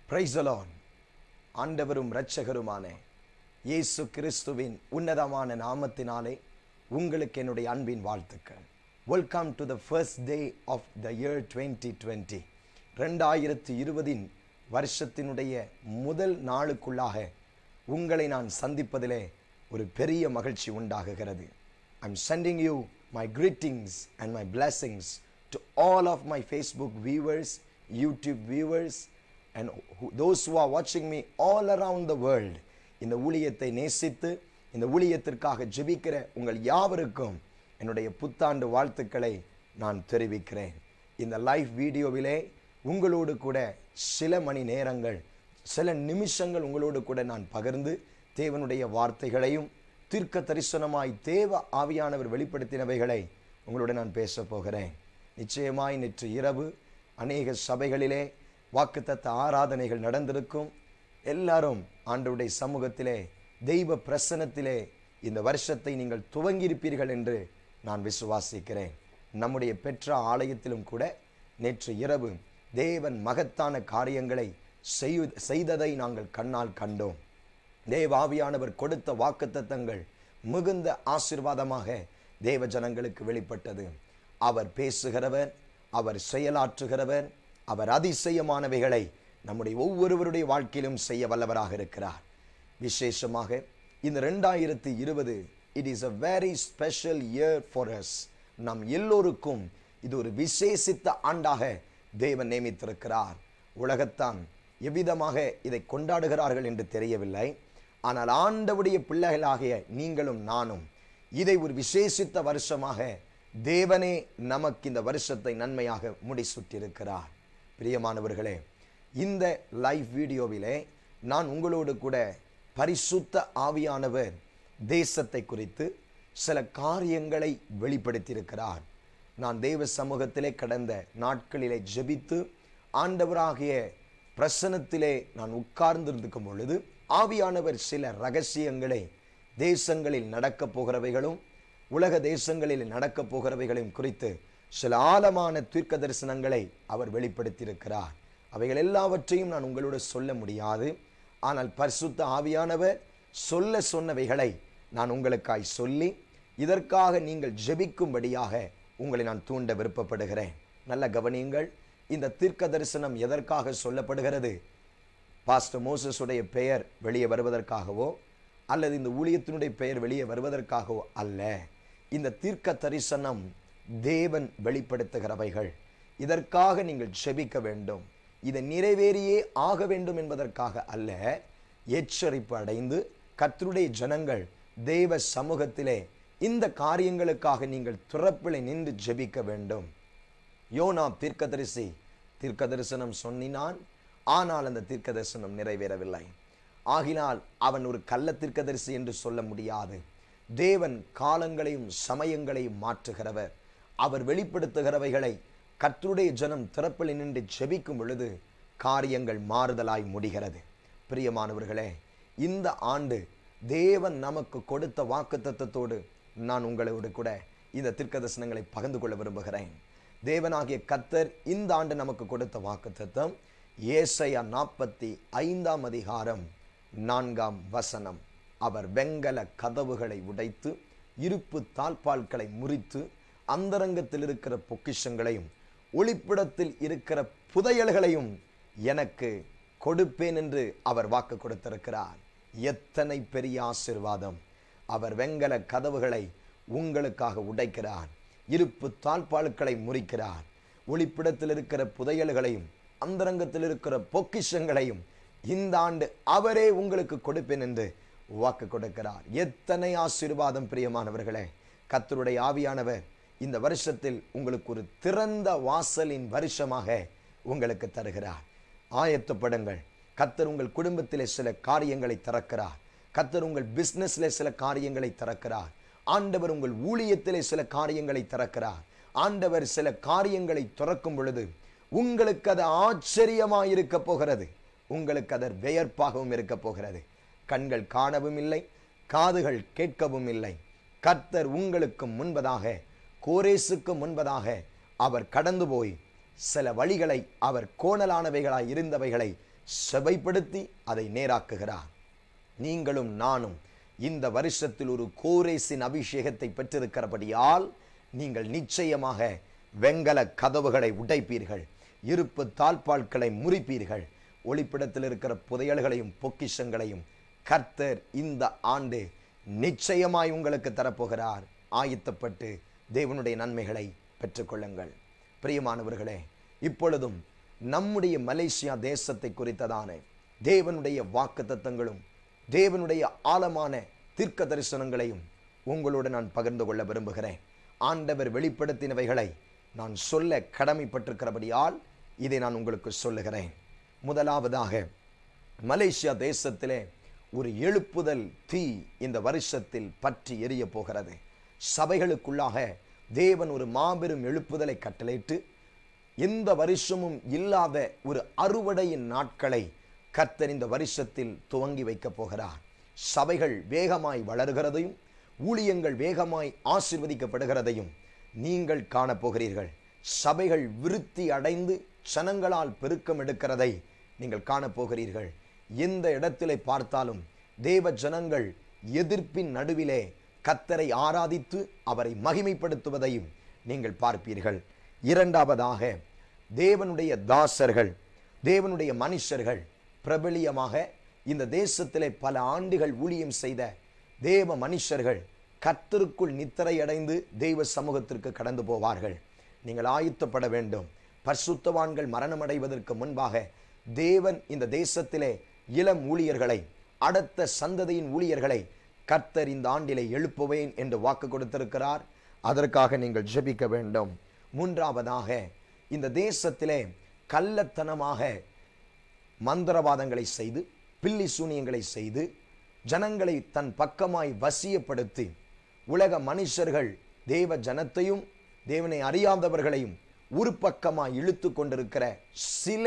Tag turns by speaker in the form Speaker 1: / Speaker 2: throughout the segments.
Speaker 1: பிரைசலான் ஆண்டவரும் இரட்சகருமான இயேசு கிறிஸ்துவின் உன்னதமான நாமத்தினாலே உங்களுக்கு என்னுடைய அன்பின் வாழ்த்துக்கள் welcome to the first day of the year twenty twenty ரெண்டாயிரத்தி இருபதின் வருஷத்தினுடைய முதல் நாளுக்குள்ளாக உங்களை நான் சந்திப்பதிலே ஒரு பெரிய மகிழ்ச்சி உண்டாகுகிறது I'm sending you my greetings and my blessings to all of my Facebook viewers YouTube viewers and those who are watching me all around the world இந்த ஊழியத்தை நேசித்து இந்த ஊழியத்திற்காக ஜெபிக்கிற உங்கள் யாவருக்கும் என்னுடைய புத்தாண்டு வாழ்த்துக்களை நான் தெரிவிக்கிறேன் இந்த லைவ் வீடியோவிலே உங்களோடு கூட சில மணி நேரங்கள் சில நிமிஷங்கள் உங்களோடு கூட நான் பகிர்ந்து தேவனுடைய வார்த்தைகளையும் தீர்க்க தரிசனமாய் தேவ ஆவியானவர் வெளிப்படுத்தினவைகளை உங்களோட நான் பேச போகிறேன் நிச்சயமாய் நேற்று இரவு அநேக சபைகளிலே வாக்குத்தத்த ஆராதனைகள் நடந்திருக்கும் எல்லாரும் ஆண்டவருடைய சமூகத்திலே தெய்வ பிரசனத்திலே இந்த வருஷத்தை நீங்கள் துவங்கியிருப்பீர்கள் என்று நான் விசுவாசிக்கிறேன் நம்முடைய பெற்ற ஆலயத்திலும் கூட நேற்று இரவு தேவன் மகத்தான காரியங்களை செய்து- செய்ததை நாங்கள் கண்ணால் கண்டோம் தேவாவியானவர் கொடுத்த வாக்குத்தத்தங்கள் மிகுந்த ஆசீர்வாதமாக தேவ ஜனங்களுக்கு வெளிப்பட்டது அவர் பேசுகிறவர் அவர் செயலாற்றுகிறவர் அவர் அதிசயமானவைகளை நம்முடைய ஒவ்வொருவருடைய வாழ்க்கையிலும் செய்ய வல்லவராக இருக்கிறார் விசேஷமாக இந்த ரெண்டாயிரத்தி இருபது it is a very special year for us நம் எல்லோருக்கும் இது ஒரு விசேஷித்த ஆண்டாக தேவன் நியமித்திருக்கிறார் உலகத்தான் எவ்விதமாக இதை கொண்டாடுகிறார்கள் என்று தெரியவில்லை ஆனால் ஆண்டவுடைய பிள்ளைகளாகிய நீங்களும் நானும் இதை ஒரு விசேஷித்த வருஷமாக தேவனே நமக்கு இந்த வருஷத்தை நன்மையாக முடிசூட்டியிருக்கிறார் பிரியமானவர்களே இந்த லைவ் வீடியோவிலே நான் உங்களோடு கூட பரிசுத்த ஆவியானவர் தேசத்தை குறித்து சில காரியங்களை வெளிப்படுத்தியிருக்கிறார் நான் தேவ சமூகத்திலே கடந்த நாட்களிலே ஜெபித்து ஆண்டவராகிய பிரசனத்திலே நான் உட்கார்ந்திருக்கும் பொழுது ஆவியானவர் சில ரகசியங்களை தேசங்களில் நடக்கப் போகிறவைகளும் உலக தேசங்களில் நடக்கப் போகிறவைகளையும் குறித்து சில ஆழமான தீர்க்க தரிசனங்களை அவர் வெளிப்படுத்தியிருக்கிறார் அவைகள் எல்லாவற்றையும் நான் உங்களோடு சொல்ல முடியாது ஆனால் பரிசுத்த ஆவியானவர் சொல்ல சொன்னவைகளை நான் உங்களுக்காய் சொல்லி இதற்காக நீங்கள் ஜெபிக்கும்படியாக உங்களை நான் தூண்ட விருப்பப்படுகிறேன் நல்ல கவனியுங்கள் இந்த தீர்க்க தரிசனம் எதற்காக சொல்லப்படுகிறது பாஸ்டர் மோசஸுடைய பெயர் வெளியே வருவதற்காகவோ அல்லது இந்த ஊழியத்தினுடைய பெயர் வெளியே வருவதற்காகவோ அல்ல இந்த தீர்க்க தரிசனம் தேவன் வெளிப்படுத்துகிறவைகள் இதற்காக நீங்கள் செபிக்க வேண்டும் இதை நிறைவேறியே ஆக வேண்டும் என்பதற்காக அல்ல எச்சரிப்பு அடைந்து கர்த்தருடைய ஜனங்கள் தேவ சமூகத்திலே இந்த காரியங்களுக்காக நீங்கள் துறப்பிலை நின்று ஜெபிக்க வேண்டும் யோனா தீர்க்கதரிசி தீர்க்க தரிசனம் சொன்னினான் ஆனால் அந்த தீர்க்க தரிசனம் நிறைவேறவில்லை ஆகினால் அவன் ஒரு கள்ள தீர்க்கதரிசி என்று சொல்ல முடியாது தேவன் காலங்களையும் சமயங்களையும் மாற்றுகிறவர் அவர் வெளிப்படுத்துகிறவைகளை கர்த்தருடைய ஜனம் திறப்பில் நின்று ஜெபிக்கும் பொழுது காரியங்கள் மாறுதலாய் முடிகிறது பிரியமானவர்களே இந்த ஆண்டு தேவன் நமக்கு கொடுத்த வாக்குத்தத்தத்தோடு நான் உங்களோடு கூட இந்த தீர்க்கதரிசனங்களை பகிர்ந்து கொள்ள விரும்புகிறேன் தேவனாகிய கத்தர் இந்த ஆண்டு நமக்கு கொடுத்த வாக்குத்தத்தம் ஏசையா நாற்பத்தி ஐந்தாம் அதிகாரம் நான்காம் வசனம் அவர் வெங்கல கதவுகளை உடைத்து இருப்பு தாழ்பால்களை முறித்து அந்தரங்கத்தில் இருக்கிற பொக்கிஷங்களையும் ஒளிப்பிடத்தில் இருக்கிற புதையல்களையும் எனக்கு கொடுப்பேன் என்று அவர் வாக்கு கொடுத்திருக்கிறார் எத்தனை பெரிய ஆசிர்வாதம் அவர் வெங்கல கதவுகளை உங்களுக்காக உடைக்கிறார் இருப்பு தாழ்பாளுக்களை முறிக்கிறார் ஒளிப்பிடத்தில் இருக்கிற புதையல்களையும் அந்தரங்கத்தில் இருக்கிற பொக்கிஷங்களையும் இந்த ஆண்டு அவரே உங்களுக்கு கொடுப்பேன் என்று வாக்கு கொடுக்கிறார் எத்தனை ஆசீர்வாதம் பிரியமானவர்களே கர்த்தருடைய ஆவியானவர் இந்த வருஷத்தில் உங்களுக்கு ஒரு திறந்த வாசலின் வருஷமாக உங்களுக்கு தருகிறார் ஆயத்தப்படுங்கள் கத்தர் உங்கள் குடும்பத்திலே சில காரியங்களை திறக்கிறார் கத்தர் உங்கள் பிசினஸ்ல சில காரியங்களை திறக்கிறார் ஆண்டவர் உங்கள் ஊழியத்திலே சில காரியங்களை திறக்கிறார் ஆண்டவர் சில காரியங்களை திறக்கும் பொழுது உங்களுக்கு அது ஆச்சரியமாய் இருக்க போகிறது உங்களுக்கு அதர் வியர்ப்பாகவும் இருக்க போகிறது கண்கள் காணவும் இல்லை காதுகள் கேட்கவும் இல்லை கர்த்தர் உங்களுக்கு முன்பதாக கோரேசுக்கு முன்பதாக அவர் கடந்து போய் சில வழிகளை அவர் கோணலானவைகளாய் இருந்தவைகளை செவைப்படுத்தி அதை நேராக்குகிறார் நீங்களும் நானும் இந்த வருஷத்தில் ஒரு கோரேசின் அபிஷேகத்தை பெற்றிருக்கிறபடியால் நீங்கள் நிச்சயமாக வெங்கல கதவுகளை உடைப்பீர்கள் இருப்பு தாழ்பால்களை முறிப்பீர்கள் ஒளிப்பிடத்தில் இருக்கிற புதையல்களையும் பொக்கிஷங்களையும் கர்த்தர் இந்த ஆண்டு நிச்சயமாய் உங்களுக்கு தரப்போகிறார் ஆயத்தப்பட்டு தேவனுடைய நன்மைகளை பெற்றுக்கொள்ளுங்கள் பிரியமானவர்களே இப்பொழுதும் நம்முடைய மலேசியா தேசத்தை குறித்ததான தேவனுடைய வாக்குத்தத்தங்களும் தேவனுடைய ஆழமான தீர்க்க தரிசனங்களையும் உங்களோடு நான் பகிர்ந்து கொள்ள விரும்புகிறேன் ஆண்டவர் வெளிப்படுத்தினவைகளை நான் சொல்ல கடமைப்பட்டிருக்கிறபடியால் இதை நான் உங்களுக்கு சொல்லுகிறேன் முதலாவதாக மலேசியா தேசத்திலே ஒரு எழுப்புதல் தீ இந்த வருஷத்தில் பற்றி எரிய போகிறது சபைகளுக்குள்ளாக தேவன் ஒரு மாபெரும் எழுப்புதலை கட்டளையிட்டு எந்த வருஷமும் இல்லாத ஒரு அறுவடையின் நாட்களை கர்த்தர் இந்த வருஷத்தில் துவங்கி வைக்கப் போகிறார் சபைகள் வேகமாய் வளர்கிறதையும் ஊழியங்கள் வேகமாய் ஆசிர்வதிக்கப்படுகிறதையும் நீங்கள் காணப்போகிறீர்கள் சபைகள் விருத்தி அடைந்து சனங்களால் பெருக்கம் எடுக்கிறதை நீங்கள் காணப்போகிறீர்கள் எந்த இடத்திலே பார்த்தாலும் தேவ ஜனங்கள் எதிர்ப்பின் நடுவிலே கத்தரை ஆராதித்து அவரை மகிமைப்படுத்துவதையும் நீங்கள் பார்ப்பீர்கள் இரண்டாவதாக தேவனுடைய தாசர்கள் தேவனுடைய மனுஷர்கள் பிரபலியமாக இந்த தேசத்திலே பல ஆண்டுகள் ஊழியம் செய்த தேவ மனுஷர்கள் கர்த்தருக்குள் நித்திரையடைந்து தெய்வ சமூகத்திற்கு கடந்து போவார்கள் நீங்கள் ஆயுத்தப்பட வேண்டும் பரிசுத்தவான்கள் மரணமடைவதற்கு முன்பாக தேவன் இந்த தேசத்திலே இளம் ஊழியர்களை அடுத்த சந்ததியின் ஊழியர்களை கர்த்தர் இந்த ஆண்டிலே எழுப்புவேன் என்று வாக்கு கொடுத்திருக்கிறார் அதற்காக நீங்கள் ஜெபிக்க வேண்டும் மூன்றாவதாக இந்த தேசத்திலே கள்ளத்தனமாக மந்திரவாதங்களை செய்து பில்லி சூனியங்களை செய்து ஜனங்களை தன் பக்கமாய் வசியப்படுத்தி உலக மனுஷர்கள் தேவ ஜனத்தையும் தேவனை அறியாதவர்களையும் ஒரு பக்கமாய் இழுத்து கொண்டிருக்கிற சில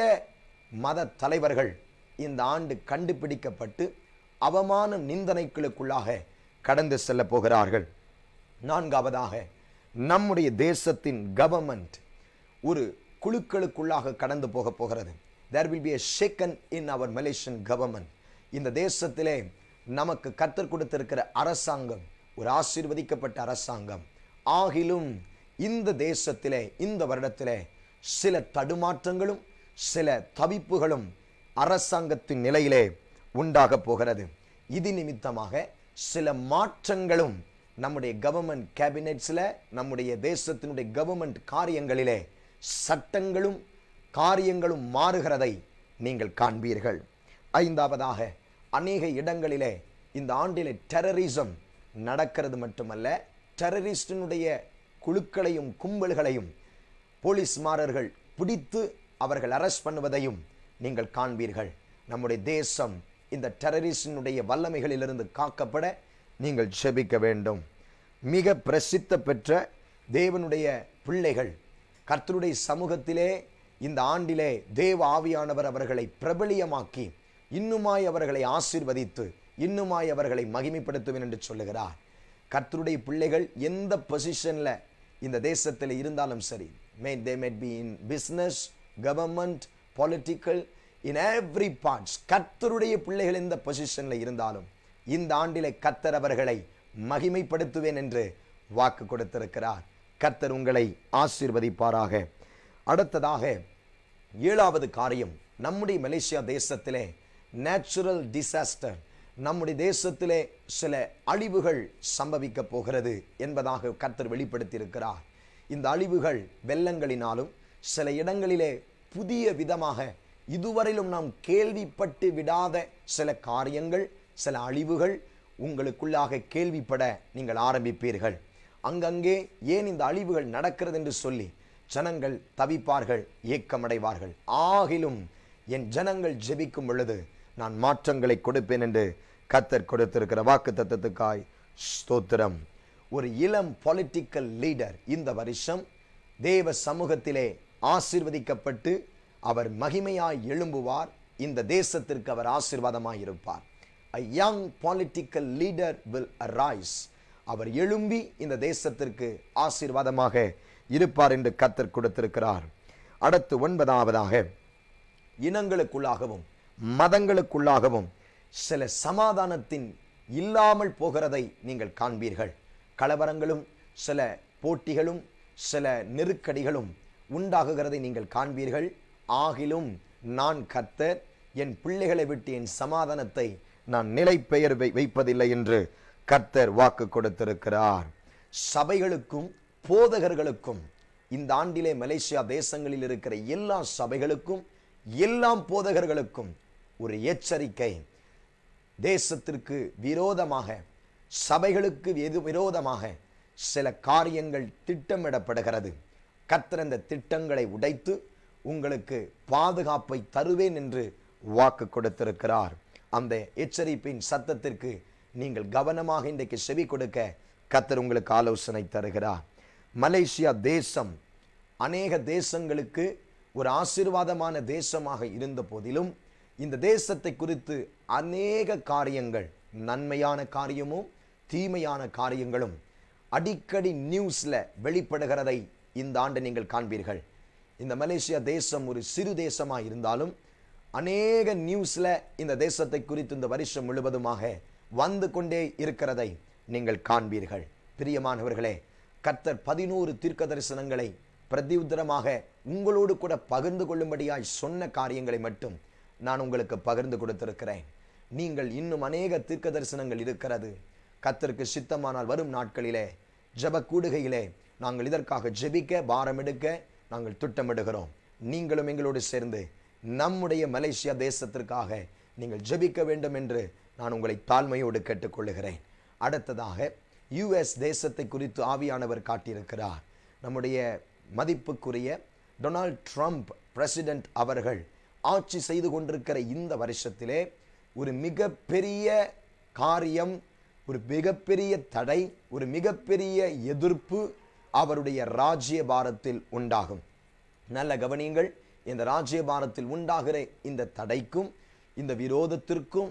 Speaker 1: மத தலைவர்கள் இந்த ஆண்டு கண்டுபிடிக்கப்பட்டு அவமான நிந்தனைகளுக்குள்ளாக கடந்து செல்ல போகிறார்கள் நான்காவதாக நம்முடைய தேசத்தின் கவர்மெண்ட் ஒரு குழுக்களுக்குள்ளாக கடந்து போக போகிறது there will be a shaken in our Malaysian government இந்த தேசத்திலே நமக்கு கற்றுக் கொடுத்திருக்கிற அரசாங்கம் ஒரு ஆசீர்வதிக்கப்பட்ட அரசாங்கம் ஆகிலும் இந்த தேசத்திலே இந்த வருடத்திலே சில தடுமாற்றங்களும் சில தவிப்புகளும் அரசாங்கத்தின் நிலையிலே உண்டாக போகிறது இது நிமித்தமாக சில மாற்றங்களும் நம்முடைய கவர்மெண்ட் கேபினெட்ஸில் நம்முடைய தேசத்தினுடைய கவர்மெண்ட் காரியங்களிலே சட்டங்களும் காரியங்களும் மாறுகிறதை நீங்கள் காண்பீர்கள் ஐந்தாவதாக அநேக இடங்களிலே இந்த ஆண்டிலே டெரரிசம் நடக்கிறது மட்டுமல்ல டெரரிஸ்டினுடைய குழுக்களையும் கும்பல்களையும் போலீஸ்மாரர்கள் பிடித்து அவர்கள் அரெஸ்ட் பண்ணுவதையும் நீங்கள் காண்பீர்கள் நம்முடைய தேசம் இந்த டெரரிஸ்டினுடைய வல்லமைகளிலிருந்து காக்கப்பட நீங்கள் ஜெபிக்க வேண்டும் மிக பிரசித்த பெற்ற தேவனுடைய பிள்ளைகள் கர்த்தருடைய சமூகத்திலே இந்த ஆண்டிலே தேவ ஆவியானவர் அவர்களை பிரபலியமாக்கி இன்னுமாய் அவர்களை ஆசீர்வதித்து இன்னுமாய் அவர்களை மகிமைப்படுத்துவேன் என்று சொல்லுகிறார் கர்த்தருடைய பிள்ளைகள் எந்த பொசிஷன்ல இந்த தேசத்தில் இருந்தாலும் சரி may they made be in business government political in every parts கர்த்தருடைய பிள்ளைகள் எந்த பொசிஷன்ல இருந்தாலும் இந்த ஆண்டிலே கர்த்தர் அவர்களை மகிமைப்படுத்துவேன் என்று வாக்கு கொடுத்திருக்கிறார் கர்த்தர் உங்களை ஆசீர்வதிப்பாராக அடுத்ததாக ஏழாவது காரியம் நம்முடைய மலேசியா தேசத்திலே நேச்சுரல் டிசாஸ்டர் நம்முடைய தேசத்திலே சில அழிவுகள் சம்பவிக்க போகிறது என்பதாக கர்த்தர் வெளிப்படுத்தியிருக்கிறார் இந்த அழிவுகள் வெள்ளங்களினாலும் சில இடங்களிலே புதிய விதமாக இதுவரையிலும் நாம் கேள்விப்பட்டு விடாத சில காரியங்கள் சில அழிவுகள் உங்களுக்குள்ளாக கேள்விப்பட நீங்கள் ஆரம்பிப்பீர்கள் அங்கங்கே ஏன் இந்த அழிவுகள் நடக்கிறது என்று சொல்லி ஜனங்கள் தவிப்பார்கள் ஏக்கமடைவார்கள் ஆகிலும் என் ஜனங்கள் ஜெபிக்கும் பொழுது நான் மாற்றங்களை கொடுப்பேன் என்று கத்தர் கொடுத்திருக்கிற வாக்கு தத்தத்துக்காய் ஸ்தோத்திரம் ஒரு இளம் பொலிட்டிக்கல் லீடர் இந்த வருஷம் தேவ சமூகத்திலே ஆசீர்வதிக்கப்பட்டு அவர் மகிமையாய் எழும்புவார் இந்த தேசத்திற்கு அவர் ஆசீர்வாதமாய் இருப்பார் a young political leader will arise அவர் எழும்பி இந்த தேசத்திற்கு ஆசீர்வாதமாக இருப்பார் என்று கத்தர் கொடுத்திருக்கிறார் அடுத்து ஒன்பதாவதாக இனங்களுக்குள்ளாகவும் மதங்களுக்குள்ளாகவும் சில சமாதானத்தின் இல்லாமல் போகிறதை நீங்கள் காண்பீர்கள் கலவரங்களும் சில போட்டிகளும் சில நெருக்கடிகளும் உண்டாகுகிறதை நீங்கள் காண்பீர்கள் ஆகிலும் நான் கர்த்தர் என் பிள்ளைகளை விட்டு என் சமாதானத்தை நான் நிலை பெயர் வை- வைப்பதில்லை என்று கர்த்தர் வாக்கு கொடுத்திருக்கிறார் சபைகளுக்கும் போதகர்களுக்கும் இந்த ஆண்டிலே மலேசியா தேசங்களில் இருக்கிற எல்லா சபைகளுக்கும் எல்லாம் போதகர்களுக்கும் ஒரு எச்சரிக்கை தேசத்திற்கு விரோதமாக சபைகளுக்கு எது விரோதமாக சில காரியங்கள் திட்டமிடப்படுகிறது கர்த்தர் அந்த திட்டங்களை உடைத்து உங்களுக்கு பாதுகாப்பை தருவேன் என்று வாக்கு கொடுத்திருக்கிறார் அந்த எச்சரிப்பின் சத்தத்திற்கு நீங்கள் கவனமாக இன்றைக்கு செவி கொடுக்க கர்த்தர் உங்களுக்கு ஆலோசனை தருகிறார் மலேசியா தேசம் அநேக தேசங்களுக்கு ஒரு ஆசீர்வாதமான தேசமாக இருந்த போதிலும் இந்த தேசத்தை குறித்து அநேக காரியங்கள் நன்மையான காரியமும் தீமையான காரியங்களும் அடிக்கடி நியூஸ்ல வெளிப்படுகிறதை இந்த ஆண்டு நீங்கள் காண்பீர்கள் இந்த மலேசியா தேசம் ஒரு சிறு தேசமா இருந்தாலும் அநேக நியூஸ்ல இந்த தேசத்தை குறித்து இந்த வருஷம் முழுவதுமாக வந்து கொண்டே இருக்கிறதை நீங்கள் காண்பீர்கள் பிரியமானவர்களே கர்த்தர் பதினோரு தீர்க்க தரிசனங்களை பிரதியுத்தரமாக உங்களோடு கூட பகிர்ந்து கொள்ளும்படியாய் சொன்ன காரியங்களை மட்டும் நான் உங்களுக்கு பகிர்ந்து கொடுத்திருக்கிறேன் நீங்கள் இன்னும் அநேக தீர்க்க தரிசனங்கள் இருக்கிறது கர்த்தருக்கு சித்தமானால் வரும் நாட்களிலே ஜெப கூடுகையிலே நாங்கள் இதற்காக ஜெபிக்க பாரம் எடுக்க நாங்கள் திட்டமிடுகிறோம் நீங்களும் எங்களோடு சேர்ந்து நம்முடைய மலேசியா தேசத்திற்காக நீங்கள் ஜெபிக்க வேண்டும் என்று நான் உங்களை தாழ்மையோடு கேட்டுக்கொள்ளுகிறேன் அடுத்ததாக யுஎஸ் தேசத்தை குறித்து ஆவியானவர் காட்டியிருக்கிறார் நம்முடைய மதிப்புக்குரிய டொனால்ட் ட்ரம்ப் பிரசிடென்ட் அவர்கள் ஆட்சி செய்து கொண்டிருக்கிற இந்த வருஷத்திலே ஒரு மிகப்பெரிய காரியம் ஒரு மிகப்பெரிய தடை ஒரு மிகப்பெரிய எதிர்ப்பு அவருடைய ராஜ்ய பாரத்தில் உண்டாகும் நல்ல கவனியுங்கள் இந்த ராஜ்யபாரத்தில் உண்டாகிற இந்த தடைக்கும் இந்த விரோதத்திற்கும்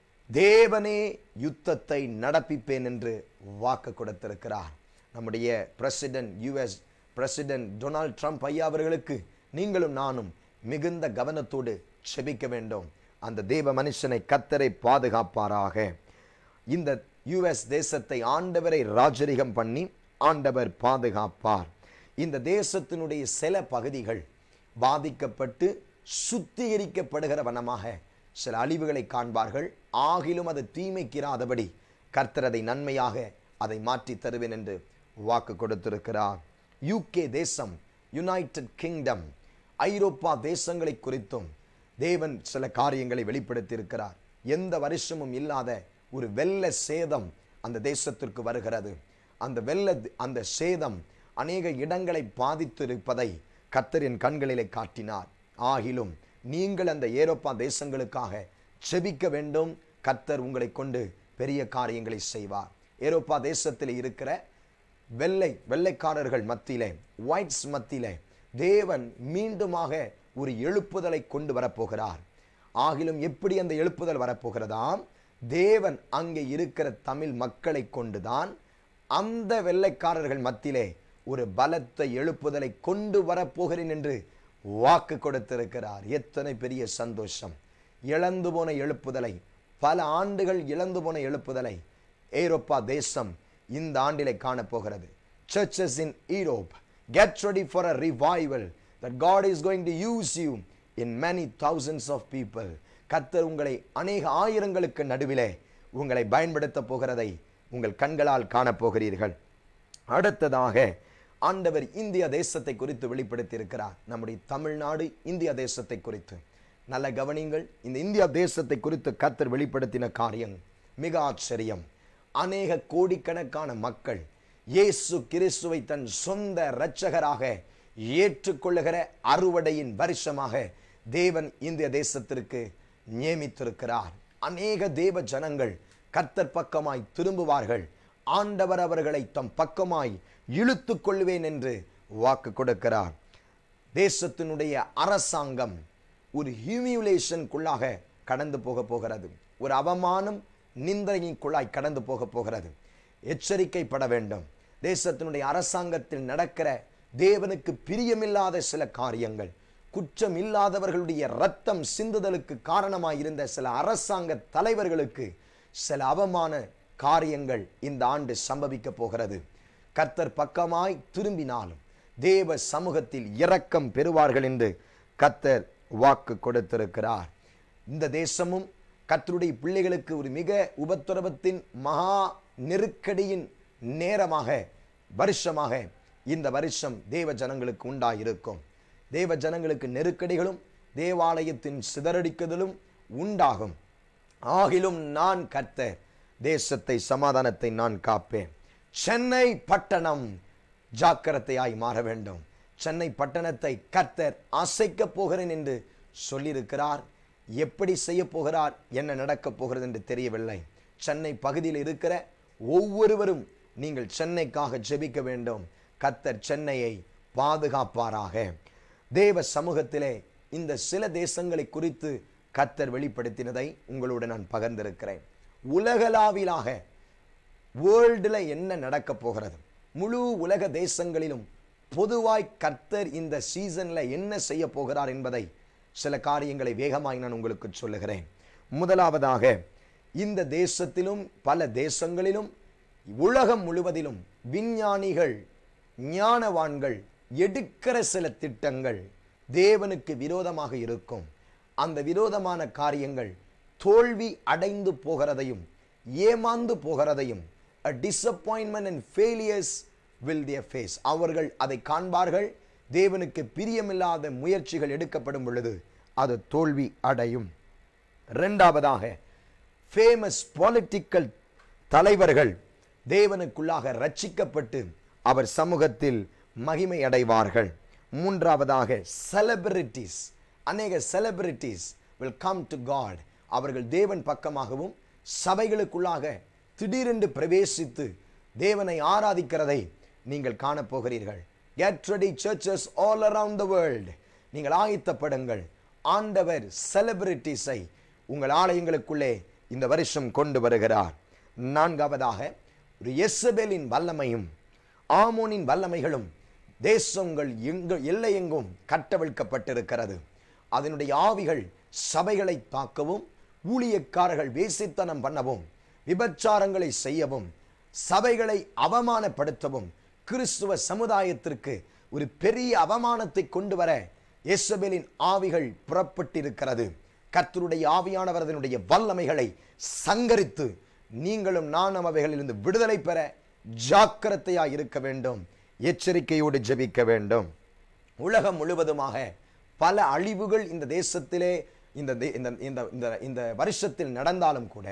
Speaker 1: தேவனே யுத்தத்தை நடப்பிப்பேன் என்று வாக்கு கொடுத்திருக்கிறார் நம்முடைய president US president Donald Trump ஐயா அவர்களுக்கு நீங்களும் நானும் மிகுந்த கவனத்தோடு செபிக்க வேண்டும் அந்த தேவ மனுஷனை கத்தரை பாதுகாப்பாராக இந்த யுஎஸ் தேசத்தை ஆண்டவரை ராஜரிகம் பண்ணி ஆண்டவர் பாதுகாப்பார் இந்த தேசத்தினுடைய சில பகுதிகள் பாதிக்கப்பட்டு சுத்திகரிக்கப்படுகிற வனமாக சில அழிவுகளை காண்பார்கள் ஆகிலும் அது தீமைக்கிராதபடி கர்த்தர் அதை நன்மையாக அதை மாற்றி தருவேன் என்று வாக்கு கொடுத்திருக்கிறார் யூகே தேசம் யுனைடெட் கிங்டம் ஐரோப்பா தேசங்களை குறித்தும் தேவன் சில காரியங்களை வெளிப்படுத்தி இருக்கிறார் எந்த வருஷமும் இல்லாத ஒரு வெள்ள சேதம் அந்த தேசத்திற்கு வருகிறது அந்த வெள்ள அந்த சேதம் அநேக இடங்களை பாதித்து இருப்பதை கர்த்தர் என் கண்களிலே காட்டினார் ஆகிலும் நீங்கள் அந்த ஏரோப்பா தேசங்களுக்காக செபிக்க வேண்டும் கர்த்தர் உங்களை கொண்டு பெரிய காரியங்களை செய்வார் ஏரோப்பா தேசத்தில் இருக்கிற வெள்ளை வெள்ளைக்காரர்கள் மத்தியிலே ஒயிட்ஸ் மத்தியிலே தேவன் மீண்டுமாக ஒரு எழுப்புதலை கொண்டு வரப்போகிறார் ஆகிலும் எப்படி அந்த எழுப்புதல் வரப்போகிறதாம் தேவன் அங்கே இருக்கிற தமிழ் மக்களை கொண்டுதான் அந்த வெள்ளைக்காரர்கள் மத்தியிலே ஒரு பலத்த எழுப்புதலை கொண்டு வரப்போகிறேன் என்று வாக்கு கொடுத்திருக்கிறார் எத்தனை பெரிய சந்தோஷம் இழந்து போன எழுப்புதலை பல ஆண்டுகள் இழந்து போன எழுப்புதலை ஐரோப்பா தேசம் இந்த ஆண்டிலே காணப்போகிறது churches in Europe get ready for a revival that God is going to use you in many thousands of people கர்த்தர் உங்களை அநேக ஆயிரங்களுக்கு நடுவிலே உங்களை பயன்படுத்த போகிறதை உங்கள் கண்களால் காணப்போகிறீர்கள் அடுத்ததாக ஆண்டவர் இந்திய தேசத்தை குறித்து வெளிப்படுத்தி இருக்கிறார் நம்முடைய தமிழ்நாடு இந்திய தேசத்தை குறித்து நல்ல கவனிங்கள் இந்த இந்தியா தேசத்தை குறித்து கர்த்தர் வெளிப்படுத்தின காரியம் மிக ஆச்சரியம் அநேக கோடிக்கணக்கான மக்கள் இயேசு கிறிஸ்துவை தன் சொந்த இரட்சகராக ஏற்றுக்கொள்ளுகிற அறுவடையின் வருஷமாக தேவன் இந்திய தேசத்திற்கு நியமித்திருக்கிறார் அநேக தேவ ஜனங்கள் கர்த்தர் பக்கமாய் திரும்புவார்கள் ஆண்டவர் அவர்களை தம் பக்கமாய் இழுத்துக் கொள்வேன் என்று வாக்கு கொடுக்கிறார் தேசத்தினுடைய அரசாங்கம் ஒரு ஹியூமியுலேஷனுக்குள்ளாக கடந்து போக போகிறது ஒரு அவமானம் நிந்தனைக்குள்ளாய் கடந்து போக போகிறது எச்சரிக்கைப்பட வேண்டும் தேசத்தினுடைய அரசாங்கத்தில் நடக்கிற தேவனுக்கு பிரியமில்லாத சில காரியங்கள் குற்றம் இல்லாதவர்களுடைய ரத்தம் சிந்துதலுக்கு காரணமாய் இருந்த சில அரசாங்க தலைவர்களுக்கு சில அவமான காரியங்கள் இந்த ஆண்டு சம்பவிக்க போகிறது கர்த்தர் பக்கமாய் திரும்பினாலும் தேவ சமூகத்தில் இரக்கம் பெறுவார்கள் என்று கர்த்தர் வாக்கு கொடுத்திருக்கிறார் இந்த தேசமும் கர்த்தருடைய பிள்ளைகளுக்கு ஒரு மிக உபத்திரவத்தின் மகா நெருக்கடியின் நேரமாக வருஷமாக இந்த வருஷம் தேவ ஜனங்களுக்கு உண்டாயிருக்கும் தேவ ஜனங்களுக்கு நெருக்கடிகளும் தேவாலயத்தின் சிதறடிக்குதலும் உண்டாகும் ஆகிலும் நான் கர்த்தர் தேசத்தை சமாதானத்தை நான் காப்பேன் சென்னை பட்டணம் ஜாக்கிரதையாய் மாற வேண்டும் சென்னை பட்டணத்தை கர்த்தர் அசைக்கப் போகிறேன் என்று சொல்லியிருக்கிறார் எப்படி செய்ய போகிறார் என்ன நடக்கப் போகிறது என்று தெரியவில்லை சென்னை பகுதியில் இருக்கிற ஒவ்வொருவரும் நீங்கள் சென்னைக்காக ஜெபிக்க வேண்டும் கர்த்தர் சென்னையை பாதுகாப்பாராக தேவ சமூகத்திலே இந்த சில தேசங்களை குறித்து கர்த்தர் வெளிப்படுத்தினதை உங்களோடு நான் பகிர்ந்திருக்கிறேன் உலகளாவிலாக வேர்ல்டில் என்ன நடக்க போகிறது முழு உலக தேசங்களிலும் பொதுவாய் கர்த்தர் இந்த சீசன்ல என்ன செய்ய போகிறார் என்பதை சில காரியங்களை வேகமாய் நான் உங்களுக்கு சொல்லுகிறேன் முதலாவதாக இந்த தேசத்திலும் பல தேசங்களிலும் உலகம் முழுவதிலும் விஞ்ஞானிகள் ஞானவான்கள் எடுக்கிற சில திட்டங்கள் தேவனுக்கு விரோதமாக இருக்கும் அந்த விரோதமான காரியங்கள் தோல்வி அடைந்து போகிறதையும் ஏமாந்து போகிறதையும் a disappointment and failures will their face அவர்கள் அதை காண்பார்கள் தேவனுக்கு பிரியமில்லாத முயற்சிகள் எடுக்கப்படும் பொழுது அது தோல்வி அடையும் இரண்டாவதாக ஃபேமஸ் பொலிட்டிக்கல் தலைவர்கள் தேவனுக்குள்ளாக ரட்சிக்கப்பட்டு அவர் சமூகத்தில் மகிமை அடைவார்கள் மூன்றாவதாக செலிபிரிட்டிஸ் அநேக celebrities will come to God அவர்கள் தேவன் பக்கமாகவும் சபைகளுக்குள்ளாக திடீரென்று பிரவேசித்து தேவனை ஆராதிக்கிறதை நீங்கள் காணப்போகிறீர்கள் get ready churches all around the world நீங்கள் ஆயத்தப்படுங்கள் ஆண்டவர் செலிபிரிட்டிஸை உங்கள் ஆலயங்களுக்குள்ளே இந்த வருஷம் கொண்டு வருகிறார் நான்காவதாக ஒரு எஸ்ஸபேலின் வல்லமையும் ஆமோனின் வல்லமைகளும் தேசங்கள் எங்கு எல்லையெங்கும் கட்டவிழ்க்கப்பட்டிருக்கிறது அதனுடைய ஆவிகள் சபைகளை தாக்கவும் ஊழியக்காரர்கள் வேசித்தனம் பண்ணவும் விபச்சாரங்களை செய்யவும் சபைகளை அவமானப்படுத்தவும் கிறிஸ்துவ சமுதாயத்திற்கு ஒரு பெரிய அவமானத்தை கொண்டு வர எஸ்ஸபேலின் ஆவிகள் புறப்பட்டிருக்கிறது கர்த்தருடைய ஆவியானவர் அதனுடைய வல்லமைகளை சங்கரித்து நீங்களும் நானும் அவைகளிலிருந்து விடுதலை பெற ஜாக்கிரதையாய் இருக்க வேண்டும் எச்சரிக்கையோடு ஜெபிக்க வேண்டும் உலகம் முழுவதுமாக பல அழிவுகள் இந்த தேசத்திலே இந்த தே- இந்த இந்த இந்த இந்த வருஷத்தில் நடந்தாலும் கூட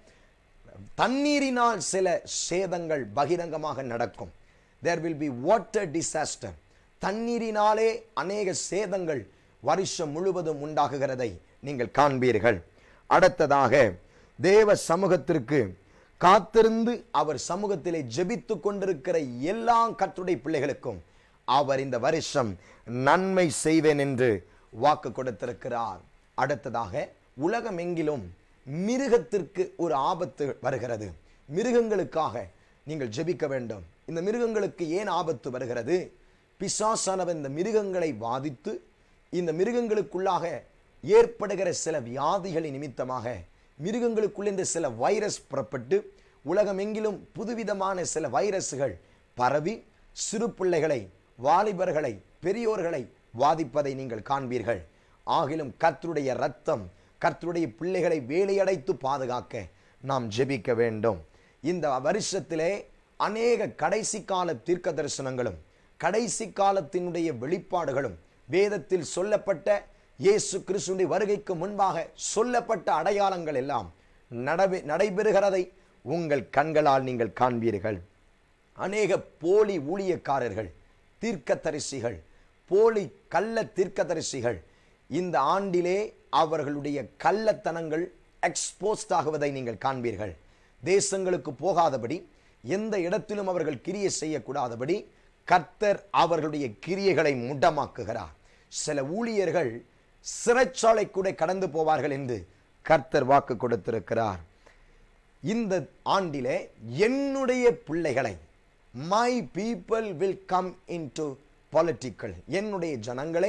Speaker 1: தண்ணீரினால் சில சேதங்கள் பகிரங்கமாக நடக்கும் there will be water disaster தண்ணீரினாலே அநேக சேதங்கள் வருஷம் முழுவதும் உண்டாகுகிறதை நீங்கள் காண்பீர்கள் அடுத்ததாக தேவ சமூகத்திற்கு காத்திருந்து அவர் சமூகத்திலே ஜெபித்து கொண்டிருக்கிற எல்லா கர்த்தருடைய பிள்ளைகளுக்கும் அவர் இந்த வருஷம் நன்மை செய்வேன் என்று வாக்கு கொடுத்திருக்கிறார் அடுத்ததாக உலகமெங்கிலும் மிருகத்திற்கு ஒரு ஆபத்து வருகிறது மிருகங்களுக்காக நீங்கள் ஜெபிக்க வேண்டும் இந்த மிருகங்களுக்கு ஏன் ஆபத்து வருகிறது பிசாசானவன் இந்த மிருகங்களை வாதித்து இந்த மிருகங்களுக்குள்ளாக ஏற்படுகிற சில வியாதிகளின் நிமித்தமாக மிருகங்களுக்குள்ளிருந்து சில வைரஸ் புறப்பட்டு உலகமெங்கிலும் புதுவிதமான சில வைரஸ்கள் பரவி சிறு பிள்ளைகளை வாலிபர்களை பெரியோர்களை வாதிப்பதை நீங்கள் காண்பீர்கள் ஆகிலும் கர்த்தருடைய ரத்தம் கர்த்தருடைய பிள்ளைகளை வேலையடைத்து பாதுகாக்க நாம் ஜெபிக்க வேண்டும் இந்த வருஷத்திலே அநேக கடைசி கால தீர்க்க தரிசனங்களும் கடைசி காலத்தினுடைய வெளிப்பாடுகளும் வேதத்தில் சொல்லப்பட்ட இயேசு கிறிஸ்துவின் வருகைக்கு முன்பாக சொல்லப்பட்ட அடையாளங்கள் எல்லாம் நடவே நடைபெறுகிறதை உங்கள் கண்களால் நீங்கள் காண்பீர்கள் அநேக போலி ஊழியக்காரர்கள் தீர்க்கதரிசிகள் போலி கள்ள தீர்க்கதரிசிகள் இந்த ஆண்டிலே அவர்களுடைய கள்ளத்தனங்கள் எக்ஸ்போஸ்ட் ஆகுவதை நீங்கள் காண்பீர்கள் தேசங்களுக்கு போகாதபடி எந்த இடத்திலும் அவர்கள் கிரியை செய்யக்கூடாதபடி கர்த்தர் அவர்களுடைய கிரியைகளை முடமாக்குகிறார் சில ஊழியர்கள் சிறைச்சாலை கூட கடந்து போவார்கள் என்று கர்த்தர் வாக்கு கொடுத்திருக்கிறார் இந்த ஆண்டிலே என்னுடைய பிள்ளைகளை my people will come into political என்னுடைய ஜனங்களை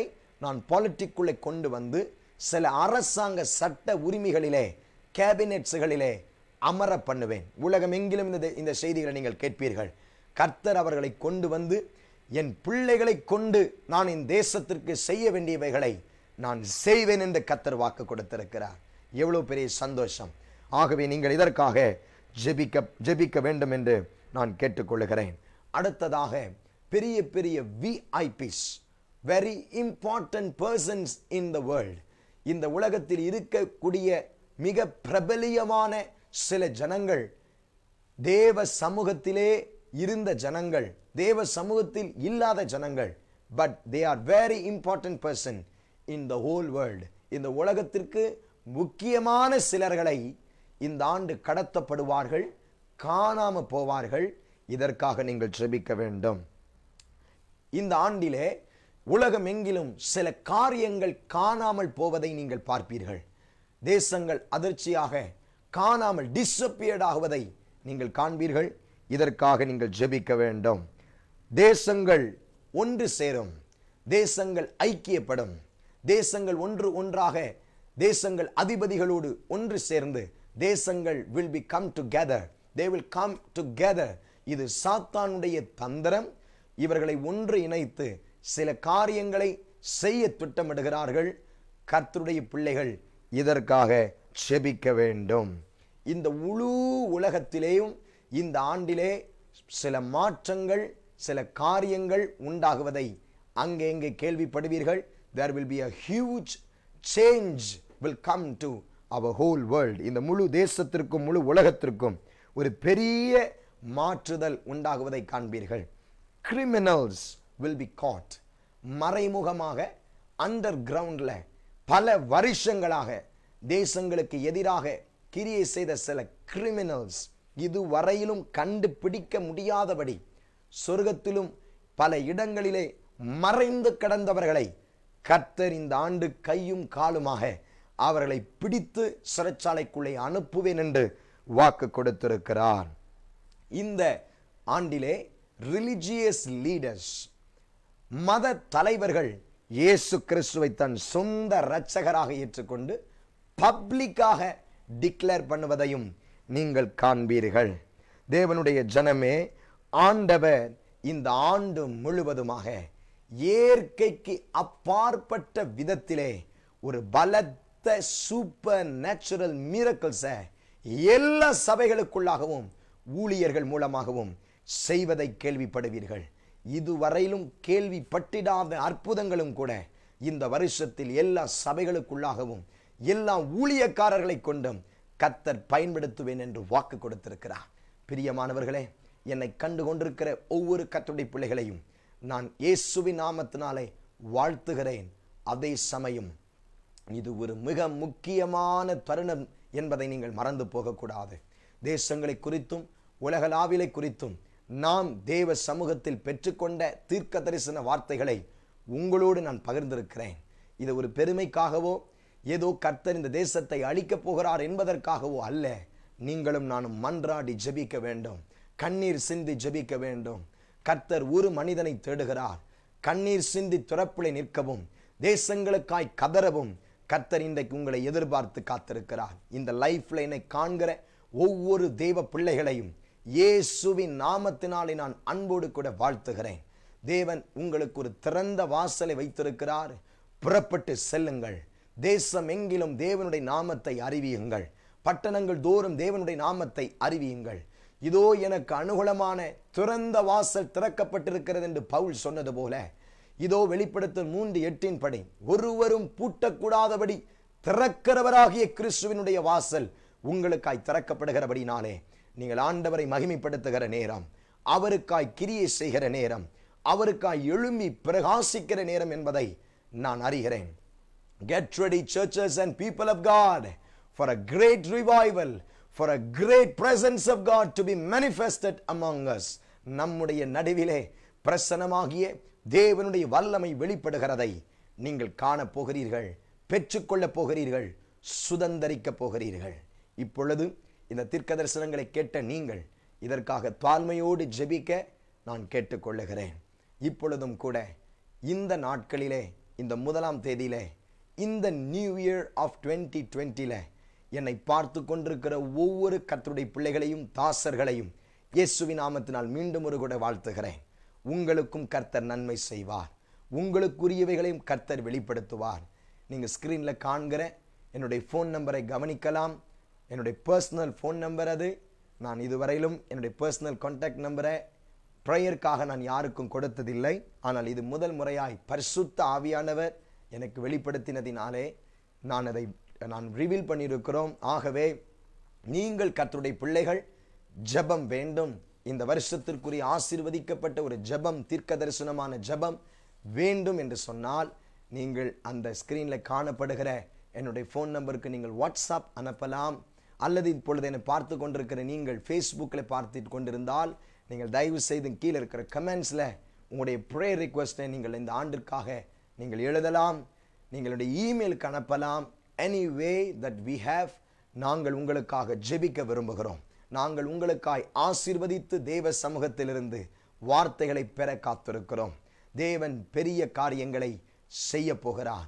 Speaker 1: நான் பாலிட்டிக்குள்ளே கொண்டு வந்து சில அரசாங்க சட்ட உரிமைகளிலே கேபினெட்ஸுகளிலே அமர பண்ணுவேன் உலகம் எங்கிலும் இந்த இந்த செய்திகளை நீங்கள் கேட்பீர்கள் கர்த்தர் அவர்களை கொண்டு வந்து என் பிள்ளைகளை கொண்டு நான் இந்த தேசத்திற்கு செய்ய வேண்டியவைகளை நான் செய்வேன் என்று கர்த்தர் வாக்கு கொடுத்திருக்கிறார் எவ்வளவு பெரிய சந்தோஷம் ஆகவே நீங்கள் இதற்காக ஜெபிக்க ஜெபிக்க வேண்டும் என்று நான் கேட்டுக்கொள்கிறேன் அடுத்ததாக பெரிய பெரிய VIPs very important persons in the world இந்த உலகத்தில் இருக்கக்கூடிய மிக பிரபலியமான சில ஜனங்கள் தேவ சமூகத்திலே இருந்த ஜனங்கள் தேவ சமூகத்தில் இல்லாத ஜனங்கள் but they are very important person in the whole world இந்த உலகத்திற்கு முக்கியமான சிலர்களை இந்த ஆண்டு கடத்தப்படுவார்கள் காணாம போவார்கள் இதற்காக நீங்கள் ஜெபிக்க வேண்டும் இந்த ஆண்டிலே உலகம் எங்கிலும் சில காரியங்கள் காணாமல் போவதை நீங்கள் பார்ப்பீர்கள் தேசங்கள் அதிர்ச்சியாக காணாமல் டிசப்பியர்ட் ஆகுவதை நீங்கள் காண்பீர்கள் இதற்காக நீங்கள் ஜெபிக்க வேண்டும் தேசங்கள் ஒன்று சேரும் தேசங்கள் ஐக்கியப்படும் தேசங்கள் ஒன்று ஒன்றாக தேசங்கள் அதிபதிகளோடு ஒன்று சேர்ந்து தேசங்கள் will be come together they will come together இது சாத்தானுடைய தந்திரம் இவர்களை ஒன்று இணைத்து சில காரியங்களை செய்ய திட்டமிடுகிறார்கள் கர்த்தருடைய பிள்ளைகள் இதற்காக செபிக்க வேண்டும் இந்த முழு உலகத்திலேயும் இந்த ஆண்டிலே சில மாற்றங்கள் சில காரியங்கள் உண்டாகுவதை அங்கே எங்கே கேள்விப்படுவீர்கள் there will be a huge change will come to our whole world இந்த முழு தேசத்திற்கும் முழு உலகத்திற்கும் ஒரு பெரிய மாற்றுதல் உண்டாகுவதை காண்பீர்கள் கிரிமினல்ஸ் வில் பி காட் மறைமுகமாக அண்டர் கிரவுண்டில் பல வருஷங்களாக தேசங்களுக்கு எதிராக கிரியை செய்த சில கிரிமினல்ஸ் இதுவரையிலும் கண்டுபிடிக்க முடியாதபடி சொர்க்கத்திலும் பல இடங்களிலே மறைந்து கிடந்தவர்களை கர்த்தர் இந்த ஆண்டு கையும் காலுமாக அவர்களை பிடித்து சிறைச்சாலைக்குள்ளே அனுப்புவேன் என்று வாக்கு கொடுத்திருக்கிறார் இந்த ஆண்டிலே ரிலிஜியஸ் லீடர்ஸ் மத தலைவர்கள் இயேசு கிறிஸ்துவை தன் சொந்த இரட்சகராக ஏற்றுக்கொண்டு பப்ளிக்காக டிக்ளேர் பண்ணுவதையும் நீங்கள் காண்பீர்கள் தேவனுடைய ஜனமே ஆண்டவர் இந்த ஆண்டு முழுவதுமாக இயற்கைக்கு அப்பாற்பட்ட விதத்திலே ஒரு பலத்த சூப்பர் நேச்சுரல் மீரக்கல்ஸை எல்லா சபைகளுக்குள்ளாகவும் ஊழியர்கள் மூலமாகவும் செய்வதை கேள்விப்படுவீர்கள் இதுவரையிலும் கேள்விப்பட்டிடாத அற்புதங்களும் கூட இந்த வருஷத்தில் எல்லா சபைகளுக்குள்ளாகவும் எல்லா ஊழியக்காரர்களை கொண்டும் கத்தர் பயன்படுத்துவேன் என்று வாக்கு கொடுத்திருக்கிறார் பிரியமானவர்களே என்னை கண்டு கொண்டிருக்கிற ஒவ்வொரு கத்துடைய பிள்ளைகளையும் நான் இயேசுவின் நாமத்தினாலே வாழ்த்துகிறேன் அதே சமயம் இது ஒரு மிக முக்கியமான தருணம் என்பதை நீங்கள் மறந்து போகக்கூடாது தேசங்களை குறித்தும் உலகளாவிலை குறித்தும் நாம் தேவ சமூகத்தில் பெற்றுக்கொண்ட தீர்க்க தரிசன வார்த்தைகளை உங்களோடு நான் பகிர்ந்திருக்கிறேன் இது ஒரு பெருமைக்காகவோ ஏதோ கர்த்தர் இந்த தேசத்தை அழிக்கப் போகிறார் என்பதற்காகவோ அல்ல நீங்களும் நானும் மன்றாடி ஜெபிக்க வேண்டும் கண்ணீர் சிந்தி ஜெபிக்க வேண்டும் கர்த்தர் ஒரு மனிதனை தேடுகிறார் கண்ணீர் சிந்தி துறப்பிலை நிற்கவும் தேசங்களுக்காய் கதறவும் கர்த்தர் இன்றைக்கு உங்களை எதிர்பார்த்து காத்திருக்கிறார் இந்த லைஃப்ல என்னை காண்கிற ஒவ்வொரு தெய்வ பிள்ளைகளையும் இயேசுவின் நாமத்தினாலே நான் அன்போடு கூட வாழ்த்துகிறேன் தேவன் உங்களுக்கு ஒரு திறந்த வாசலை வைத்திருக்கிறார் புறப்பட்டு செல்லுங்கள் தேசம் எங்கிலும் தேவனுடைய நாமத்தை அறிவியுங்கள் பட்டணங்கள் தோறும் தேவனுடைய நாமத்தை அறிவியுங்கள் இதோ எனக்கு அனுகூலமான திறந்த வாசல் திறக்கப்பட்டிருக்கிறது என்று பவுல் சொன்னது போல இதோ வெளிப்படுத்தல் மூன்று எட்டின் படி ஒருவரும் பூட்டக்கூடாதபடி திறக்கிறவராகிய கிறிஸ்துவினுடைய வாசல் உங்களுக்காய் திறக்கப்படுகிறபடினாலே நீங்கள் ஆண்டவரை மகிமைப்படுத்துகிற நேரம் அவருக்காய் கிரியை செய்கிற நேரம் அவருக்காய் எழும்பி பிரகாசிக்கிற நேரம் என்பதை நான் அறிகிறேன் Get ready, churches and people of God, for a great revival, for a great presence of God to be manifested among us. நம்முடைய நடுவிலே பிரசனமாகிய தேவனுடைய வல்லமை வெளிப்படுகிறதை நீங்கள் காணப் போகிறீர்கள் பெற்றுக்கொள்ளப் போகிறீர்கள் சுதந்தரிக்கப் போகிறீர்கள் இப்பொழுது இந்த தீர்க்க தரிசனங்களை கேட்ட நீங்கள் இதற்காக தாழ்மையோடு ஜெபிக்க நான் கேட்டுக்கொள்ளுகிறேன் இப்பொழுதும் கூட இந்த நாட்களிலே இந்த முதலாம் தேதியில இந்த நியூ இயர் ஆஃப் டுவெண்ட்டி டுவெண்ட்டில என்னை பார்த்து கொண்டிருக்கிற ஒவ்வொரு கர்த்தருடைய பிள்ளைகளையும் தாசர்களையும் இயேசுவின் நாமத்தினால் மீண்டும் ஒரு கூட வாழ்த்துகிறேன் உங்களுக்கும் கர்த்தர் நன்மை செய்வார் உங்களுக்குரியவைகளையும் கர்த்தர் வெளிப்படுத்துவார் நீங்க ஸ்கிரீன்ல காண்கிற என்னுடைய ஃபோன் நம்பரை கவனிக்கலாம் என்னுடைய பர்சனல் ஃபோன் நம்பர் அது நான் இதுவரையிலும் என்னுடைய பர்சனல் கான்டாக்ட் நம்பரை ப்ரேயருக்காக நான் யாருக்கும் கொடுத்ததில்லை ஆனால் இது முதல் முறையாய் பரிசுத்த ஆவியானவர் எனக்கு வெளிப்படுத்தினதினாலே நான் அதை நான் ரிவீல் பண்ணியிருக்கிறோம் ஆகவே நீங்கள் கர்த்தருடைய பிள்ளைகள் ஜெபம் வேண்டும் இந்த வருஷத்திற்குரிய ஆசீர்வதிக்கப்பட்ட ஒரு ஜெபம் தீர்க்க தரிசனமான ஜெபம் வேண்டும் என்று சொன்னால் நீங்கள் அந்த ஸ்கிரீனில் காணப்படுகிற என்னுடைய ஃபோன் நம்பருக்கு நீங்கள் வாட்ஸ்அப் அனுப்பலாம் அல்லது இப்பொழுது என்னை பார்த்து கொண்டிருக்கிற நீங்கள் ஃபேஸ்புக்கில் பார்த்து கொண்டிருந்தால் நீங்கள் தயவு செய்து கீழே இருக்கிற கமெண்ட்ஸில் உங்களுடைய ப்ரேயர் ரிக்வெஸ்ட்டை நீங்கள் இந்த ஆண்டிற்காக நீங்கள் எழுதலாம் நீங்களுடைய இமெயிலுக்கு அனுப்பலாம் anyway that we have நாங்கள் உங்களுக்காக ஜெபிக்க விரும்புகிறோம் நாங்கள் உங்களுக்காய் ஆசீர்வதித்து தேவ சமூகத்திலிருந்து வார்த்தைகளை பெற காத்திருக்கிறோம் தேவன் பெரிய காரியங்களை செய்ய போகிறார்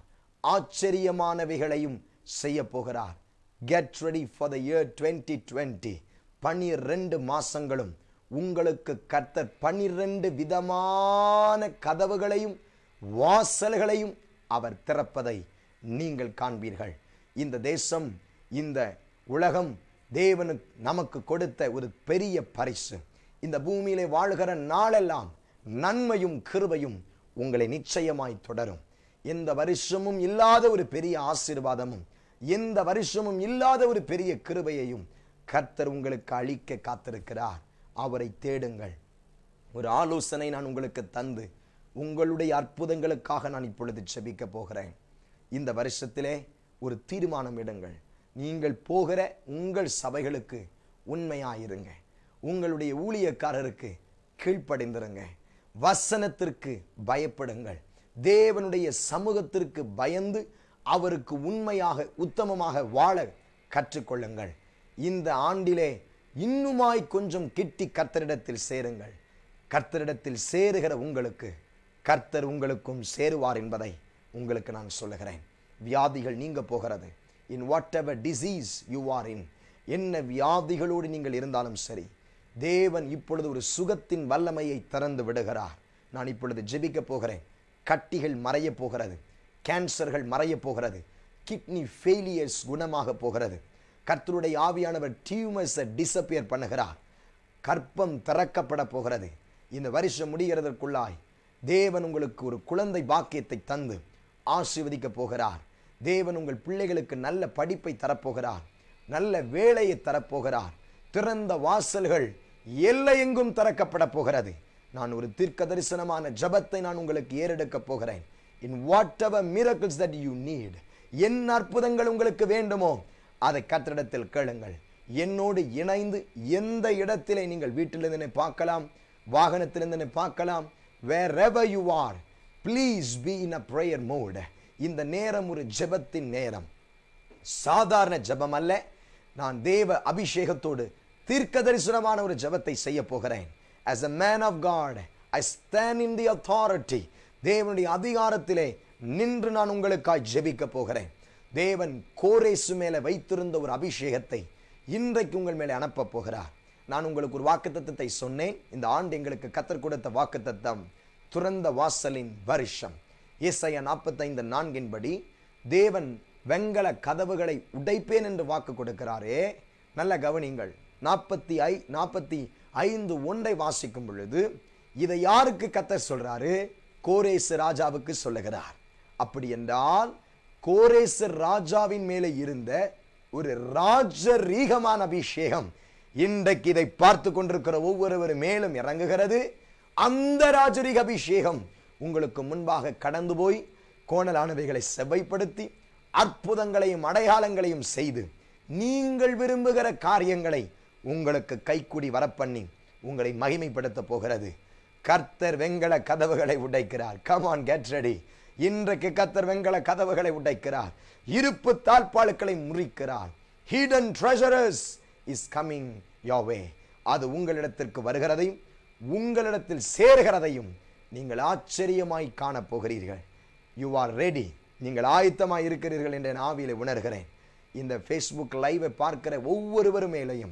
Speaker 1: ஆச்சரியமானவைகளையும் செய்ய போகிறார் get ready for the year twenty twenty பனிரெண்டு மாசங்களும் உங்களுக்கு கர்த்தர் பனிரெண்டு விதமான கதவுகளையும் வாசல்களையும் அவர் திறப்பதை நீங்கள் காண்பீர்கள் இந்த தேசம் இந்த உலகம் தேவனுக்கு நமக்கு கொடுத்த ஒரு பெரிய பரிசு இந்த பூமியிலே வாழ்கிற நாளெல்லாம் நன்மையும் கிருபையும் உங்களை நிச்சயமாய் தொடரும் எந்த வருஷமும் இல்லாத ஒரு பெரிய ஆசீர்வாதமும் எந்த வருஷமும் இல்லாத ஒரு பெரிய கிருபையையும் கர்த்தர் உங்களுக்கு அளிக்க காத்திருக்கிறார் அவரை தேடுங்கள் ஒரு ஆலோசனை நான் உங்களுக்கு தந்து உங்களுடைய அற்புதங்களுக்காக நான் இப்பொழுது செபிக்க போகிறேன் இந்த வருஷத்திலே ஒரு தீர்மானம் எடுங்கள் நீங்கள் போகிற உங்கள் சபைகளுக்கு உண்மையாயிருங்க உங்களுடைய ஊழியக்காரருக்கு கீழ்ப்படிந்திருங்க வசனத்திற்கு பயப்படுங்கள் தேவனுடைய சமூகத்திற்கு பயந்து அவருக்கு உண்மையாக உத்தமமாக வாழ கற்றுக்கொள்ளுங்கள் இந்த ஆண்டிலே இன்னுமாய் கொஞ்சம் கிட்டி கர்த்தரிடத்தில் சேருங்கள் கர்த்தரிடத்தில் சேருகிற உங்களுக்கு கர்த்தர் உங்களுக்கும் சேருவார் என்பதை உங்களுக்கு நான் சொல்லுகிறேன் வியாதிகள் நீங்க போகிறது in whatever disease you are in என்ன வியாதிகளோடு நீங்கள் இருந்தாலும் சரி தேவன் இப்பொழுது ஒரு சுகத்தின் வல்லமையை திறந்து விடுகிறார் நான் இப்பொழுது ஜெபிக்க போகிறேன் கட்டிகள் மறைய போகிறது கேன்சர்கள் மறைய போகிறது கிட்னி ஃபெயிலியர்ஸ் குணமாக போகிறது கர்த்தருடைய ஆவியானவர் டியூமர்ஸை டிசப்பியர் பண்ணுகிறார் கற்பம் திறக்கப்பட போகிறது இந்த வருஷம் முடிகிறதற்குள்ளாய் தேவன் உங்களுக்கு ஒரு குழந்தை பாக்கியத்தை தந்து ஆசீர்வதிக்க போகிறார் தேவன் உங்கள் பிள்ளைகளுக்கு நல்ல படிப்பை தரப்போகிறார் நல்ல வேலையை தரப்போகிறார் திறந்த வாசல்கள் எல்லையெங்கும் திறக்கப்பட போகிறது நான் ஒரு தீர்க்க தரிசனமான ஜபத்தை நான் உங்களுக்கு ஏறெடுக்க போகிறேன் in whatever miracles that you need என்ன அற்புதங்கள் உங்களுக்கு வேண்டுமோ அதை கத்திரிடத்தில் கேளுங்கள் என்னோடு இணைந்து எந்த இடத்திலே நீங்கள் வீட்டிலிருந்து என்னை பார்க்கலாம் வாகனத்திலிருந்து என்னை பார்க்கலாம் wherever you are please be in a prayer mode இந்த நேரம் ஒரு ஜெபத்தின் நேரம் சாதாரண ஜெபம் அல்ல நான் தேவ அபிஷேகத்தோடு தீர்க்க தரிசனமான ஒரு ஜெபத்தை செய்ய போகிறேன் as a man of God I stand in the authority தேவனுடைய அதிகாரத்திலே நின்று நான் உங்களுக்காய் ஜெபிக்க போகிறேன் தேவன் கோரேசு மேலே வைத்திருந்த ஒரு அபிஷேகத்தை இன்றைக்கு உங்கள் மேலே அனுப்ப போகிறார் நான் உங்களுக்கு ஒரு வாக்குத்தத்தத்தை சொன்னேன் இந்த ஆண்டு எங்களுக்கு கத்தர் கொடுத்த வாக்குத்தத்தம் துறந்த வாசலின் வருஷம் ஏசாயா நாற்பத்தைந்து நான்கின்படி தேவன் வெங்கல கதவுகளை உடைப்பேன் என்று வாக்கு கொடுக்கிறாரே நல்ல கவனிங்கள் நாற்பத்தி ஐ நாற்பத்தி ஐந்து ஒன்றை வாசிக்கும் பொழுது இதை யாருக்கு கத்தர் சொல்றாரு கோரேசு ராஜாவுக்கு சொல்லுகிறார் அப்படி என்றால் கோரேசர் ராஜாவின் மேலே இருந்த ஒரு ராஜரீகமான அபிஷேகம் இன்றைக்கு இதை பார்த்து கொண்டிருக்கிற ஒவ்வொருவரும் மேலும் இறங்குகிறது அந்த ராஜரீக அபிஷேகம் உங்களுக்கு முன்பாக கடந்து போய் கோணலானவைகளை செவ்வைப்படுத்தி அற்புதங்களையும் அடையாளங்களையும் செய்து நீங்கள் விரும்புகிற காரியங்களை உங்களுக்கு கைக்குடி வரப்பண்ணி உங்களை மகிமைப்படுத்த போகிறது கர்த்தர் வெங்கல கதவுகளை உடைக்கிறார் கமான் கெட் ரெடி இன்றைக்கு கர்த்தர் வெங்கல கதவுகளை உடைக்கிறார் இருப்பு தாழ்பாளுக்களை முறிக்கிறார் hidden treasures is coming way அது உங்களிடத்திற்கு வருகிறதையும் உங்களிடத்தில் சேர்கிறதையும் நீங்கள் ஆச்சரியமாய் காணப் போகிறீர்கள் யூ ஆர் ரெடி நீங்கள் ஆயத்தமாக இருக்கிறீர்கள் என்ற ஆவியில் உணர்கிறேன் இந்த ஃபேஸ்புக் லைவை பார்க்கிற ஒவ்வொருவரும் மேலையும்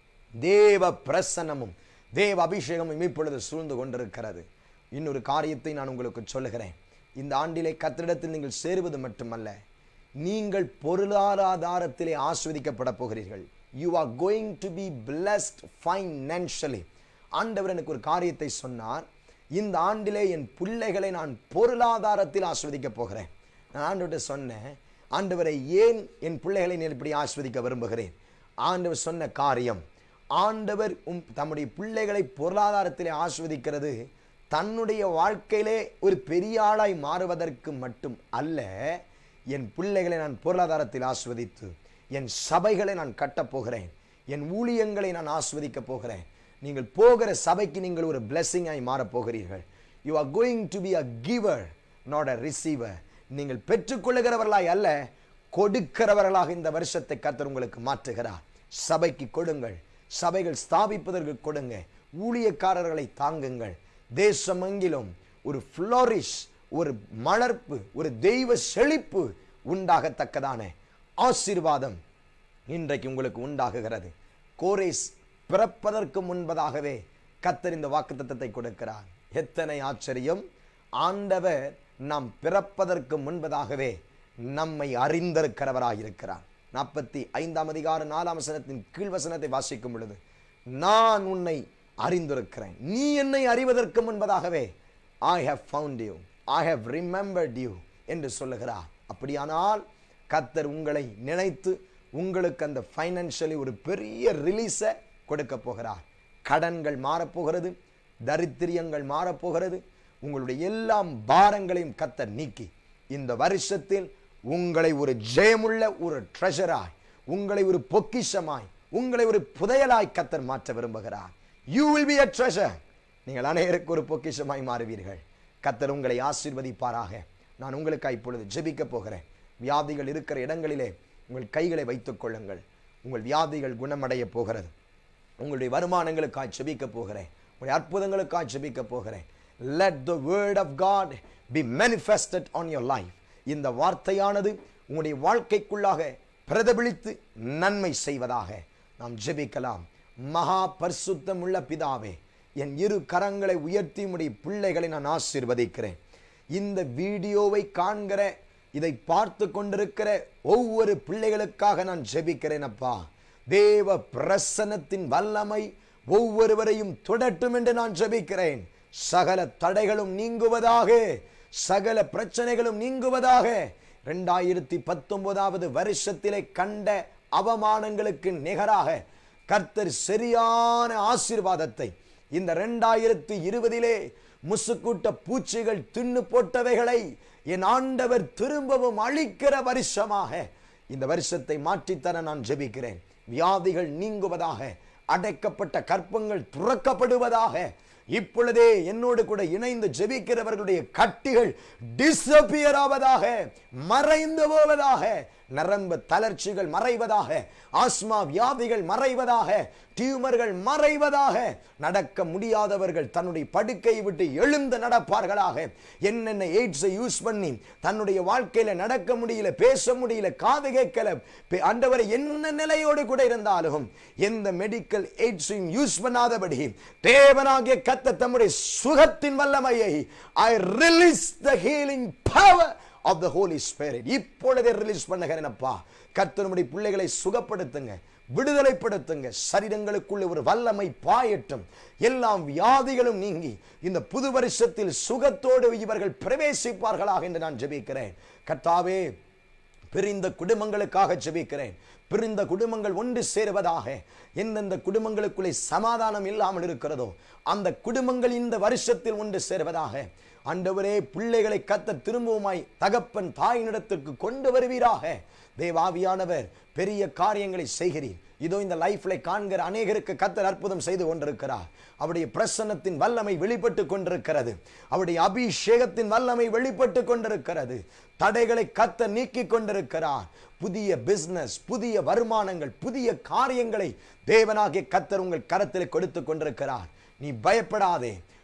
Speaker 1: தேவ பிரசன்னமும் தேவ அபிஷேகமும் இப்பொழுது சூழ்ந்து கொண்டிருக்கிறது இன்னொரு காரியத்தை நான் உங்களுக்கு சொல்லுகிறேன் இந்த ஆண்டிலே கத்திரிடத்தில் நீங்கள் சேருவது மட்டுமல்ல நீங்கள் பொருளாதாரத்திலே ஆஸ்வதிக்கப்பட போகிறீர்கள் you are going to be blessed financially ஆண்டவர் எனக்கு ஒரு காரியத்தை சொன்னார் இந்த ஆண்டிலே என் பிள்ளைகளை நான் பொருளாதாரத்தில் ஆஸ்வதிக்க போகிறேன் நான் ஆண்டவர்கிட்ட சொன்னேன் ஆண்டவரை ஏன் என் பிள்ளைகளை நான் இப்படி ஆஸ்வதிக்க விரும்புகிறேன் ஆண்டவர் சொன்ன காரியம் ஆண்டவர் உம் தம்முடைய பிள்ளைகளை பொருளாதாரத்திலே ஆஸ்வதிக்கிறது தன்னுடைய வாழ்க்கையிலே ஒரு பெரிய ஆளாய் மாறுவதற்கு மட்டும் அல்ல என் பிள்ளைகளை நான் பொருளாதாரத்தில் ஆஸ்வதித்து என் சபைகளை நான் கட்டப் போகிறேன் என் ஊழியங்களை நான் ஆஸ்வதிக்க போகிறேன் நீங்கள் போகிற சபைக்கு நீங்கள் ஒரு blessing ஆய் மாறப் போகிறீர்கள் you are going to be a giver not a receiver நீங்கள் பெற்றுக்கொள்ளுகிறவர்களாய் அல்ல கொடுக்கிறவர்களாக இந்த வருஷத்தை கர்த்தர் உங்களுக்கு மாற்றுகிறார் சபைக்கு கொடுங்கள் சபைகள் ஸ்தாபிப்பதற்கு கொடுங்க ஊழியக்காரர்களை தாங்குங்கள் தேசமெங்கிலும் ஒரு ஃப்ளோரிஷ் ஒரு மலர்ப்பு ஒரு தெய்வ செழிப்பு உண்டாகத்தக்கதான ஆசீர்வாதம் இன்றைக்கு உங்களுக்கு உண்டாகுகிறது கோரேஸ் பிறப்பதற்கு முன்பதாகவே கத்தர் இந்த வாக்குத்தத்தத்தை கொடுக்கிறார் எத்தனை ஆச்சரியம் ஆண்டவர் நாம் பிறப்பதற்கு முன்பதாகவே நம்மை அறிந்திருக்கிறவராயிருக்கிறார் நாற்பத்தி ஐந்தாம் அதிகார நாலாம் வசனத்தின் கீழ் வசனத்தை வாசிக்கும் பொழுது நான் உன்னை அறிந்திருக்கிறேன் நீ என்னை அறிவதற்கு முன்பதாகவே I have found you I have remembered you என்று சொல்லுகிறார் அப்படியானால் கத்தர் உங்களை நினைத்து உங்களுக்கு அந்த ஃபைனான்ஷியலி ஒரு பெரிய ரிலீஸை கொடுக்க போகிறார் கடன்கள் மாறப்போகிறது தரித்திரியங்கள் மாறப்போகிறது உங்களுடைய எல்லா பாரங்களையும் கத்தர் நீக்கி இந்த வருஷத்தில் உங்களை ஒரு ஜெயமுள்ள ஒரு ட்ரெஷராய் உங்களை ஒரு பொக்கிஷமாய் உங்களை ஒரு புதையலாய் கத்தர் மாற்ற விரும்புகிறார் you will be a treasure நீங்கள் அனைவருக்கு ஒரு பொக்கிஷமாய் மாறுவீர்கள் கத்தர் உங்களை ஆசீர்வதிப்பாராக நான் உங்களுக்காக இப்பொழுது ஜெபிக்க போகிறேன் வியாதிகள் இருக்கிற இடங்களிலே உங்கள் கைகளை வைத்துக் கொள்ளுங்கள் உங்கள் வியாதிகள் குணமடைய போகிறது உங்களுடைய வருமானங்களுக்காய் ஜெபிக்க போகிறேன் உங்களுடைய அற்புதங்களுக்காய் ஜெபிக்க போகிறேன் let the word of God be manifested on your life இந்த வார்த்தையானது உங்களுடைய வாழ்க்கைக்குள்ளாக பிரதிபலித்து நன்மை செய்வதாக நாம் ஜெபிக்கலாம் மகா பரிசுத்தம் உள்ள பிதாவே என் இரு கரங்களை உயர்த்தி உடைய பிள்ளைகளை நான் ஆசீர்வதிக்கிறேன் இந்த வீடியோவை காண்கிற இதை பார்த்து கொண்டிருக்கிற ஒவ்வொரு பிள்ளைகளுக்காக நான் ஜெபிக்கிறேன் அப்பா தேவ பிரசன்னத்தின் வல்லமை ஒவ்வொருவரையும் தொடட்டும் என்று நான் ஜெபிக்கிறேன் சகல தடைகளும் நீங்குவதாக சகல பிரச்சனைகளும் நீங்குவதாக ரெண்டாயிரத்தி பத்தொன்பதாவது வருஷத்திலே கண்ட அவமானங்களுக்கு நிகராக கர்த்தர் சரியான ஆசீர்வாதத்தை இந்த ரெண்டாயிரத்தி இருபதிலே முசுக்கூட்ட பூச்சிகள் தின்னு போட்டவைகளை என் ஆண்டவர் திரும்பவும் அழிக்கிற வருஷமாக இந்த வருஷத்தை மாற்றித்தர நான் ஜெபிக்கிறேன் வியாதிகள் நீங்குவதாக அடைக்கப்பட்ட கற்பங்கள் துறக்கப்படுவதாக இப்பொழுதே என்னோடு கூட இணைந்து ஜெபிக்கிறவர்களுடைய கட்டிகள் டிசப்பியர் ஆவதாக மறைந்து போவதாக நரம்பு தளர்ச்சிகள் மறைவதாக ஆஸ்மா வியாதிகள் மறைவதாக டியூமர்கள் மறைவதாக நடக்க முடியாதவர்கள் தன்னுடைய படுக்கையை விட்டு எழுந்து நடப்பார்களாக என்னென்ன எய்ட்ஸை யூஸ் பண்ணி தன்னுடைய வாழ்க்கையில நடக்க முடியல பேச முடியல காது கேட்கல பே- ஆண்டவரை என்ன நிலையோடு கூட இருந்தாலும் எந்த மெடிக்கல் எய்ட்ஸையும் யூஸ் பண்ணாதபடி தேவனாகிய கத்த தம்முடைய சுகத்தின் வல்லமையை I release the healing power of the Holy Spirit இப்பொழுதே ரிலீஸ் பண்ணுகிறேனப்பா கர்த்தனுடைய பிள்ளைகளை சுகப்படுத்துங்க விடுதலைப்படுத்துங்க சரீரங்களுக்குள்ள ஒரு வல்லமை பாயட்டும் எல்லாம் வியாதிகளும் நீங்கி இந்த புது வருஷத்தில் சுகத்தோடு இவர்கள் பிரவேசிப்பார்களாக என்று நான் ஜெபிக்கிறேன் கர்த்தாவே பிரிந்த குடும்பங்களுக்காக ஜெபிக்கிறேன் பிரிந்த குடும்பங்கள் ஒன்று சேருவதாக எந்தெந்த குடும்பங்களுக்குள்ளே சமாதானம் இல்லாமல் இருக்கிறதோ அந்த குடும்பங்கள் இந்த வருஷத்தில் ஒன்று சேருவதாக ஆண்டவரே பிள்ளைகளை கத்த திரும்பவுமாய் தகப்பன் தாயினிடத்திற்கு கொண்டு வருவீராக தேவாவியானவர் பெரிய காரியங்களை செய்கிறீர் இதோ இந்த லைஃப்ல காண்கிற அநேகருக்கு கத்தர் அற்புதம் செய்து கொண்டிருக்கிறார் அவருடைய பிரசன்னத்தின் வல்லமை வெளிப்பட்டு கொண்டிருக்கிறது அவருடைய அபிஷேகத்தின் வல்லமை வெளிப்பட்டு கொண்டிருக்கிறது தடைகளை கத்த நீக்கி கொண்டிருக்கிறார் புதிய பிசினஸ் புதிய வருமானங்கள் புதிய காரியங்களை தேவனாகிய கத்தர் உங்கள் கரத்தில் கொடுத்து கொண்டிருக்கிறார் நீ பயப்படாதே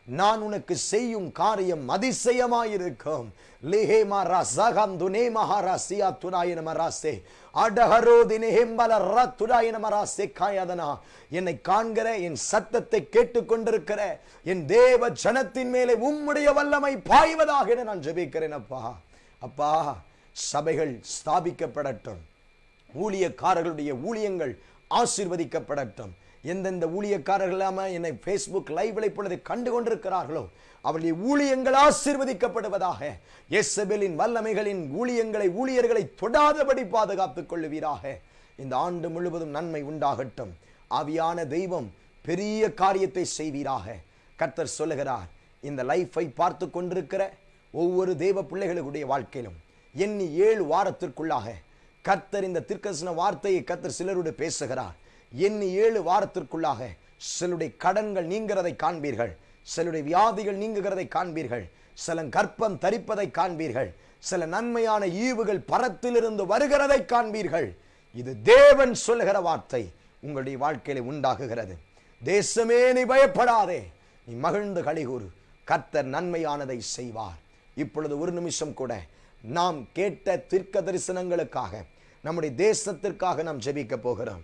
Speaker 1: நான் உனக்கு செய்யும் காரியம் அதிசயமாயிருக்கும் லிஹே மாரா சகம் துனே மகாரா சியா துராயன மராசே அடஹரோ தினே ஹெம்பல ரத்துராயன மராசே காயாதனா என்னை காண்கிற என் சத்தத்தை கேட்டுக்கொண்டிருக்கிற என் தேவ ஜனத்தின் மேலே உம்முடைய வல்லமை பாய்வதாக என நான் ஜெபிக்கிறேன் அப்பா அப்பா சபைகள் ஸ்தாபிக்கப்படட்டும் ஊழியக்காரர்களுடைய ஊழியங்கள் ஆசீர்வதிக்கப்படட்டும் எந்தெந்த ஊழியக்காரர்கள் இல்லாம என்னை ஃபேஸ்புக் லைவ்ல இப்பொழுது கண்டு கொண்டிருக்கிறார்களோ அவருடைய ஊழியங்கள் ஆசீர்வதிக்கப்படுவதாக எஸ்எபெலின் வல்லமைகளின் ஊழியங்களை ஊழியர்களை தொடாதபடி பாதுகாத்துக் கொள்ளுவீராக இந்த ஆண்டு முழுவதும் நன்மை உண்டாகட்டும் ஆவியான தெய்வம் பெரிய காரியத்தை செய்வீராக கர்த்தர் சொல்லுகிறார் இந்த லைஃபை பார்த்து கொண்டிருக்கிற ஒவ்வொரு தெய்வ பிள்ளைகளுடைய வாழ்க்கையிலும் எண்ணி ஏழு வாரத்திற்குள்ளாக கர்த்தர் இந்த திருக்கசன வார்த்தையை கர்த்தர் சிலரோடு பேசுகிறார் எண்ணி ஏழு வாரத்திற்குள்ளாக சிலருடைய கடன்கள் நீங்கிறதை காண்பீர்கள் சிலருடைய வியாதிகள் நீங்குகிறதை காண்பீர்கள் சில கற்பம் தரிப்பதை காண்பீர்கள் சில நன்மையான ஈவுகள் பரத்திலிருந்து வருகிறதை காண்பீர்கள் இது தேவன் சொல்லுகிற வார்த்தை உங்களுடைய வாழ்க்கையில உண்டாகுகிறது தேசமே நீ பயப்படாதே நீ மகிழ்ந்து கலிகூறு கர்த்தர் நன்மையானதை செய்வார் இப்பொழுது ஒரு நிமிஷம் கூட நாம் கேட்ட தீர்க்க தரிசனங்களுக்காக நம்முடைய தேசத்திற்காக நாம் ஜெபிக்க போகிறோம்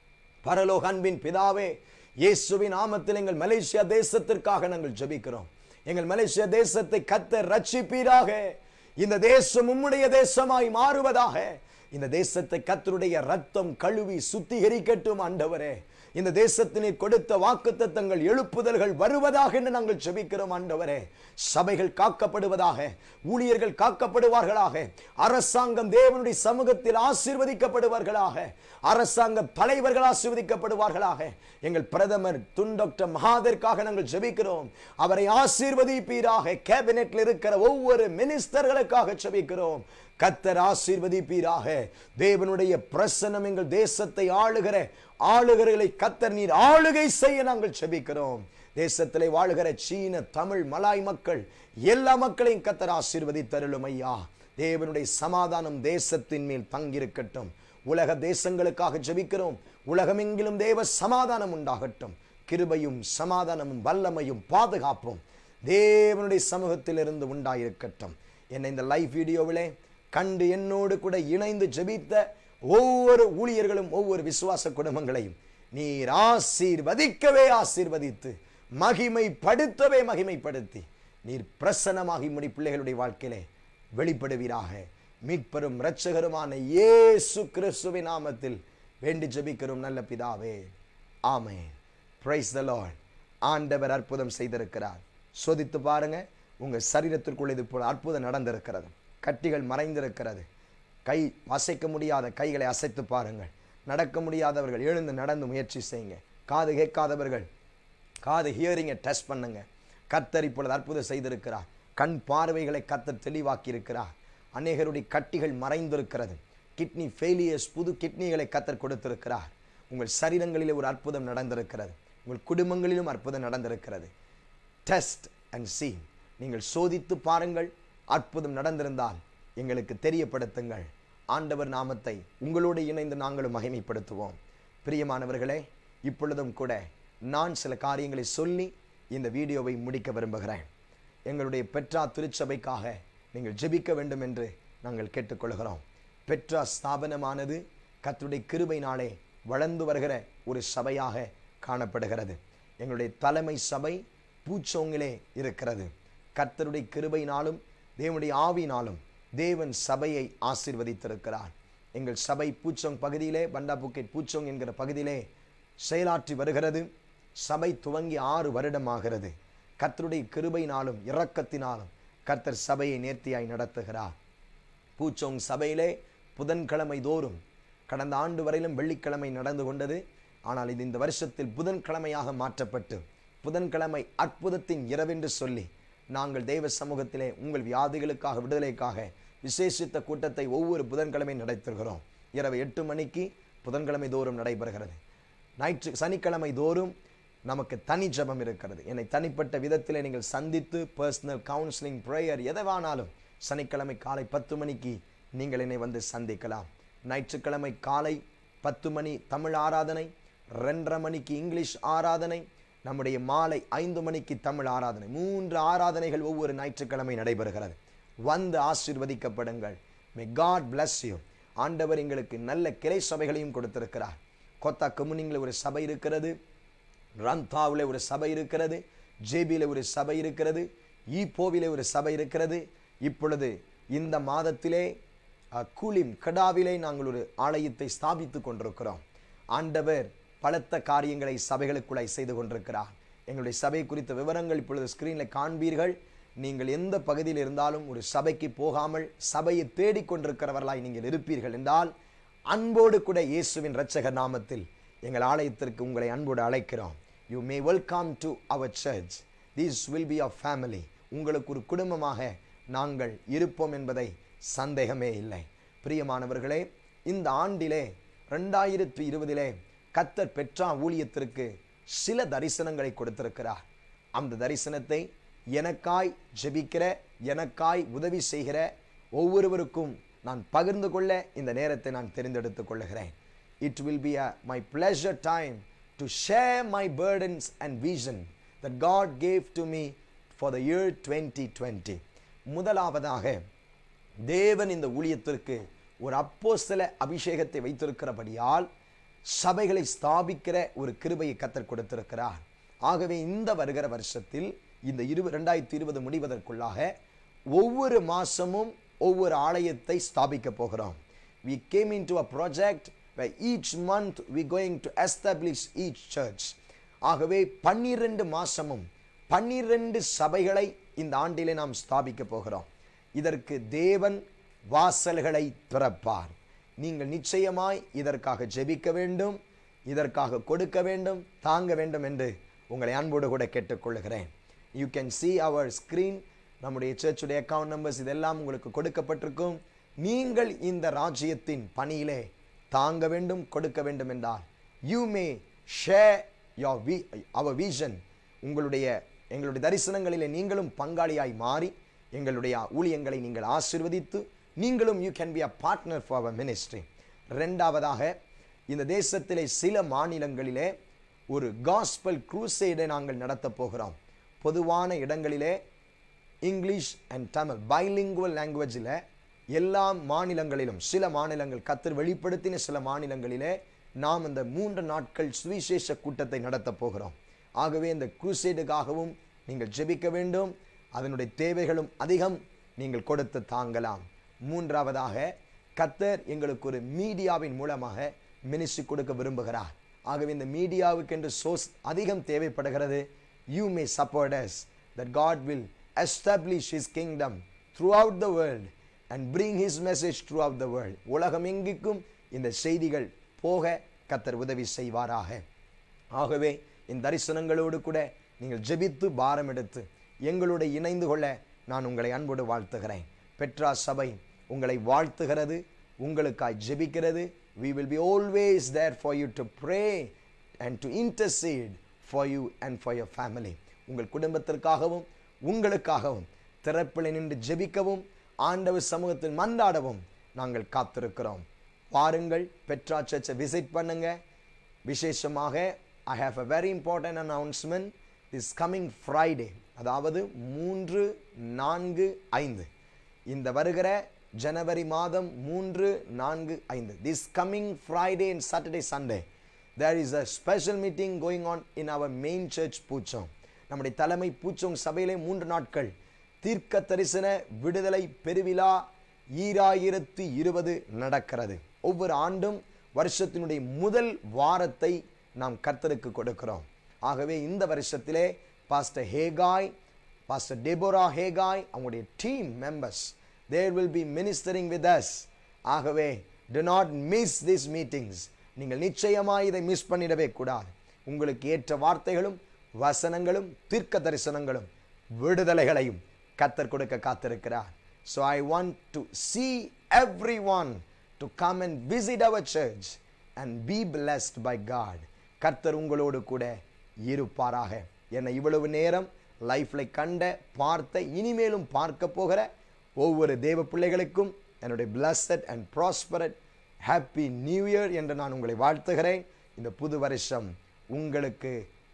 Speaker 1: பரலோக அன்பின் பிதாவே இயேசுவின் நாமத்தில் எங்கள் மலேசியா தேசத்திற்காக நாங்கள் ஜெபிக்கிறோம் எங்கள் மலேசியா தேசத்தை கத்தர் ரட்சிப்பீராக இந்த தேசம் உம்முடைய தேசமாய் மாறுவதாக இந்த தேசத்தை கத்தருடைய ரத்தம் கழுவி சுத்திகரிக்கட்டும் ஆண்டவரே இந்த தேசத்தினை கொடுத்த வாக்குத்தத்தங்கள் எழுப்புதல்கள் வருவதாக என்று நாங்கள் ஜெபிக்கிறோம் ஆண்டவரே சபைகள் காக்கப்படுவதாக ஊழியர்கள் காக்கப்படுவார்களாக அரசாங்கம் தேவனுடைய சமூகத்தில் ஆசீர்வதிக்கப்படுவார்களாக அரசாங்க தலைவர்கள் ஆசீர்வதிக்கப்படுவார்களாக எங்கள் பிரதமர் துன் டாக்டர் மகாதேற்காக நாங்கள் ஜெபிக்கிறோம் அவரை ஆசீர்வதிப்பீராக கேபினெட்ல இருக்கிற ஒவ்வொரு மினிஸ்டர்களுக்காக ஜெபிக்கிறோம் கத்தர் ஆசீர்வதிப்பீராக தேவனுடைய பிரசனம் எங்கள் தேசத்தை ஆளுகிற ஆளுகிறகளை கத்தர் நீர் ஆளுகை செய்ய நாங்கள் செபிக்கிறோம் தேசத்திலே வாழுகிற சீன தமிழ் மலாய் மக்கள் எல்லா மக்களையும் கத்தர் ஆசீர்வதித்தருளும் ஐயா தேவனுடைய சமாதானம் தேசத்தின் மேல் தங்கியிருக்கட்டும் உலக தேசங்களுக்காக ஜெபிக்கிறோம் உலகமெங்கிலும் தேவ சமாதானம் உண்டாகட்டும் கிருபையும் சமாதானமும் வல்லமையும் பாதுகாப்பும் தேவனுடைய சமூகத்திலிருந்து உண்டாயிருக்கட்டும் என்னை இந்த லைவ் வீடியோவிலே கண்டு என்னோடு கூட இணைந்து ஜெபித்த ஒவ்வொரு ஊழியர்களும் ஒவ்வொரு விசுவாச குடும்பங்களையும் நீர் ஆசீர்வதிக்கவே ஆசீர்வதித்து மகிமைப்படுத்தவே மகிமைப்படுத்தி நீர் பிரசன்னமாகி முடி பிள்ளைகளுடைய வாழ்க்கையிலே வெளிப்படுவீராக மீட்பெரும் இரட்சகருமான இயேசு கிறிஸ்துவின் நாமத்தில் வேண்டி ஜெபிக்கிறோம் நல்ல பிதாவே ஆமே பிரைஸ் த லார்ட் ஆண்டவர் அற்புதம் செய்திருக்கிறார் சோதித்து பாருங்க உங்க சரீரத்திற்குள் இது போல அற்புதம் நடந்திருக்கிறது கட்டிகள் மறைந்திருக்கிறது கை அசைக்க முடியாத கைகளை அசைத்து பாருங்கள் நடக்க முடியாதவர்கள் எழுந்து நடந்து முயற்சி செய்யுங்க காது கேட்காதவர்கள் காது ஹியரிங்கை டெஸ்ட் பண்ணுங்க கத்தர் இப்பொழுது அற்புதம் செய்திருக்கிறார் கண் பார்வைகளை கத்தர் தெளிவாக்கி இருக்கிறார் அநேகருடைய கட்டிகள் மறைந்திருக்கிறது கிட்னி ஃபெயிலியர்ஸ் புது கிட்னிகளை கத்தர் கொடுத்திருக்கிறார் உங்கள் சரீரங்களிலே ஒரு அற்புதம் நடந்திருக்கிறது உங்கள் குடும்பங்களிலும் அற்புதம் நடந்திருக்கிறது டெஸ்ட் அண்ட் see நீங்கள் சோதித்து பாருங்கள் அற்புதம் நடந்திருந்தால் எங்களுக்கு தெரியப்படுத்துங்கள் ஆண்டவர் நாமத்தை உங்களோடு இணைந்து நாங்களும் மகிமைப்படுத்துவோம் பிரியமானவர்களே இப்பொழுதும் கூட நான் சில காரியங்களை சொல்லி இந்த வீடியோவை முடிக்க விரும்புகிறேன் எங்களுடைய பெற்றா திருச்சபைக்காக நீங்கள் ஜெபிக்க வேண்டும் என்று நாங்கள் கேட்டுக்கொள்கிறோம் பெற்றா ஸ்தாபனமானது கர்த்தருடைய கிருபையினாலே வளர்ந்து வருகிற ஒரு சபையாக காணப்படுகிறது எங்களுடைய தலைமை சபை பூச்சோங்கிலே இருக்கிறது கர்த்தருடைய கிருபையினாலும் தேவனுடைய ஆவியினாலும் தேவன் சபையை ஆசீர்வதித்திருக்கிறார் எங்கள் சபை பூச்சோங் பகுதியிலே பண்டாபுக்கெட் பூச்சோங் என்கிற பகுதியிலே செயலாற்றி வருகிறது சபை துவங்கி ஆறு வருடமாகிறது கர்த்தருடைய கிருபையினாலும் இரக்கத்தினாலும் கர்த்தர் சபையை நேர்த்தியாய் நடத்துகிறார் பூச்சோங் சபையிலே புதன்கிழமை தோறும் கடந்த ஆண்டு வரையிலும் வெள்ளிக்கிழமை நடந்து கொண்டது ஆனால் இது இந்த வருஷத்தில் புதன்கிழமையாக மாற்றப்பட்டு புதன்கிழமை அற்புதத்தின் இரவென்று சொல்லி நாங்கள் தெய்வ சமூகத்திலே உங்கள் வியாதிகளுக்காக விடுதலைக்காக விசேஷித்த கூட்டத்தை ஒவ்வொரு புதன்கிழமை நடத்துகிறோம் இரவு எட்டு மணிக்கு புதன்கிழமை தோறும் நடைபெறுகிறது ஞாயிற்று சனிக்கிழமை தோறும் நமக்கு தனி ஜெபம் இருக்கிறது என்னை தனிப்பட்ட விதத்திலே நீங்கள் சந்தித்து பர்சனல் கவுன்சிலிங் ப்ரேயர் எதவானாலும் சனிக்கிழமை காலை பத்து மணிக்கு நீங்கள் என்னை வந்து சந்திக்கலாம் ஞாயிற்றுக்கிழமை காலை பத்து மணி தமிழ் ஆராதனை ரெண்டரை மணிக்கு இங்கிலீஷ் ஆராதனை நம்முடைய மாலை ஐந்து மணிக்கு தமிழ் ஆராதனை மூன்று ஆராதனைகள் ஒவ்வொரு ஞாயிற்றுக்கிழமை நடைபெறுகிறது வந்து ஆசீர்வதிக்கப்படுங்கள் மே காட் bless you ஆண்டவர் எங்களுக்கு நல்ல கிளை சபைகளையும் கொடுத்திருக்கிறார் கொத்தா கம்யூனிங்கில் ஒரு சபை இருக்கிறது ரந்தாவில் ஒரு சபை இருக்கிறது ஜேபியில் ஒரு சபை இருக்கிறது ஈப்போவிலே ஒரு சபை இருக்கிறது இப்பொழுது இந்த மாதத்திலே அஹ், கூலிம் கடாவிலே நாங்கள் ஒரு ஆலயத்தை ஸ்தாபித்துக் கொண்டிருக்கிறோம் ஆண்டவர் பலத்த காரியங்களை சபைகளுக்குள்ளாய் செய்து கொண்டிருக்கிறார் எங்களுடைய சபை குறித்த விவரங்கள் இப்பொழுது ஸ்கிரீனில் காண்பீர்கள் நீங்கள் எந்த பகுதியில் இருந்தாலும் ஒரு சபைக்கு போகாமல் சபையை தேடிக் கொண்டிருக்கிறவர்களாய் நீங்கள் இருப்பீர்கள் என்றால் அன்போடு கூட இயேசுவின் இரட்சகர் நாமத்தில் எங்கள் ஆலயத்திற்கு உங்களை அன்போடு அழைக்கிறோம் you may welcome to our church this will be a family உங்களுக்கு ஒரு குடும்பமாக நாங்கள் இருப்போம் என்பதை சந்தேகமே இல்லை பிரியமானவர்களே இந்த ஆண்டிலே ரெண்டாயிரத்தி இருபதிலே கத்தர் பெற்றா ஊழியத்திற்கு சில தரிசனங்களை கொடுத்திருக்கிறார் அந்த தரிசனத்தை எனக்காய் ஜெபிக்கிற எனக்காய் உதவி செய்கிற ஒவ்வொருவருக்கும் நான் பகிர்ந்து கொள்ள இந்த நேரத்தை நான் தெரிந்தெடுத்துக் கொள்ளுகிறேன் it will be a my pleasure time to share my burdens and vision that God gave to me for the year 2020 முதலாவதாக தேவன் இந்த ஊழியத்திற்கு ஒரு அப்போஸ்தல அபிஷேகத்தை வைத்திருக்கிறபடியால் சபைகளை ஸ்தாபிக்கிற ஒரு கிருபையை கத்தர் கொடுத்திருக்கிறார் ஆகவே இந்த வருகிற வருஷத்தில் இந்த இரு ரெண்டாயிரத்தி இருபது முடிவதற்குள்ளாக ஒவ்வொரு மாசமும் ஒவ்வொரு ஆலயத்தை ஸ்தாபிக்க போகிறோம் we came into a project where each month we going to establish each church ஆகவே பன்னிரண்டு மாசமும் பன்னிரண்டு சபைகளை இந்த ஆண்டிலே நாம் ஸ்தாபிக்க போகிறோம் இதற்கு தேவன் வாசல்களை திறப்பார் நீங்கள் நிச்சயமாய் இதற்காக ஜெபிக்க வேண்டும் இதற்காக கொடுக்க வேண்டும் தாங்க வேண்டும் என்று உங்களை அன்போடு கூட கேட்டுக்கொள்கிறேன் you can see our screen நம்முடைய சர்ச்சுடைய அக்கவுண்ட் நம்பர்ஸ் இதெல்லாம் உங்களுக்கு கொடுக்கப்பட்டிருக்கும் நீங்கள் இந்த ராஜ்யத்தின் பணியிலே தாங்க வேண்டும் கொடுக்க வேண்டும் என்றால் you may share your we our vision உங்களுடைய எங்களுடைய தரிசனங்களிலே நீங்களும் பங்காளியாய் மாறி எங்களுடைய ஊழியங்களை நீங்கள் ஆசீர்வதித்து நீங்களும் you can be a partner for our ministry ரெண்டாவதாக இந்த தேசத்திலே சில மாநிலங்களிலே ஒரு காஸ்பல் க்ரூசைடை நாங்கள் நடத்தப் போகிறோம் பொதுவான இடங்களிலே இங்கிலீஷ் அண்ட் தமிழ் பைலிங்குவல் லாங்குவேஜில் எல்லா மாநிலங்களிலும் சில மாநிலங்கள் கத்தர் வெளிப்படுத்தின சில மாநிலங்களிலே நாம் இந்த மூன்று நாட்கள் சுவிசேஷ கூட்டத்தை நடத்தப் போகிறோம் ஆகவே இந்த குரூசைடுக்காகவும் நீங்கள் ஜெபிக்க வேண்டும் அதனுடைய தேவைகளும் அதிகம் நீங்கள் கொடுத்து தாங்கலாம் மூன்றாவதாக கத்தர் எங்களுக்கு ஒரு மீடியாவின் மூலமாக மினிஸ்ட்ரி கொடுக்க விரும்புகிறார் ஆகவே இந்த மீடியாவுக்கு என்று சோர்ஸ் அதிகம் தேவைப்படுகிறது you may supporters that God will establish His kingdom throughout the world and bring His message throughout the world. உலகம் எங்கிக்கும் இந்த செய்திகள் போக கத்தர் உதவி செய்வாராக ஆகவே இந்த தரிசனங்களோடு கூட நீங்கள் ஜெபித்து பாரம் எடுத்து எங்களோட இணைந்து கொள்ள நான் உங்களை அன்போடு வாழ்த்துகிறேன் பெட்ரா சபை உங்களை வாழ்த்துகிறது உங்களுக்காய் ஜெபிக்கிறது we will be always there for you to pray and to intercede for you and for your family உங்கள் குடும்பத்திற்காகவும் உங்களுக்காகவும் திறப்பில் நின்று ஜெபிக்கவும் ஆண்டவர் சமூகத்தில் மன்றாடவும் நாங்கள் காத்திருக்கிறோம் பாருங்கள் பெட்ரா சர்ச்சை விசிட் பண்ணுங்க விசேஷமாக I have a very important announcement this coming Friday அதாவது மூன்று நான்கு ஐந்து இந்த வருகிற ஜனவரி மாதம் மூன்று நான்கு ஐந்து this coming Friday and Saturday Sunday there is a special meeting going on in our main church Puchong நம்முடைய தலைமை பூச்சோங் சபையிலே மூன்று நாட்கள் தீர்க்க தரிசன விடுதலை பெருவிழா ஈராயிரத்து இருபது நடக்கிறது ஒவ்வொரு ஆண்டும் வருஷத்தினுடைய முதல் வாரத்தை நாம் கர்த்தருக்கு கொடுக்கிறோம் ஆகவே இந்த வருஷத்திலே pastor Haggai pastor Deborah Haggai அவங்களுடைய team members there will be ministering with us ஆகவே do not miss this meetings நீங்கள் நிச்சயமாக இதை மிஸ் பண்ணிடவே கூடாது உங்களுக்கு ஏற்ற வார்த்தைகளும் வசனங்களும் தீர்க்க தரிசனங்களும் விடுதலைகளையும் கத்தர் கொடுக்க காத்திருக்கிறார் so I want to see everyone to come and visit our church and be blessed by God கர்த்தர் உங்களோடு கூட இருப்பாராக என்னை இவ்வளவு நேரம் லைஃப்ல கண்ட பார்த்த இனிமேலும் பார்க்க போகிற ஒவ்வொரு தேவ பிள்ளைகளுக்கும் என்னுடைய blessed and prosperous happy new year என்று நான் உங்களை வாழ்த்துகிறேன் இந்த புது வருஷம் உங்களுக்கு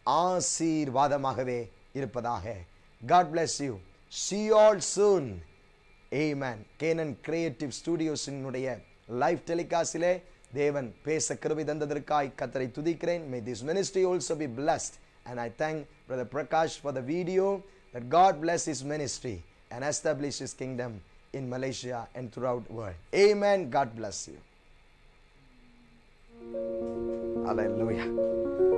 Speaker 1: ஆசீர்வாதமாகவே இருப்பதாக God bless you see you all soon Amen. Canon creative ஸ்டுடியோஸினுடைய லைவ் டெலிகாஸ்டிலே தேவன் பேச கிருபை தந்ததற்காய் கத்தரை துதிக்கிறேன் may this ministry also be blessed and I thank brother Prakash for the video that God bless his ministry and establish his kingdom in Malaysia and throughout the world. Amen. God bless you. Hallelujah.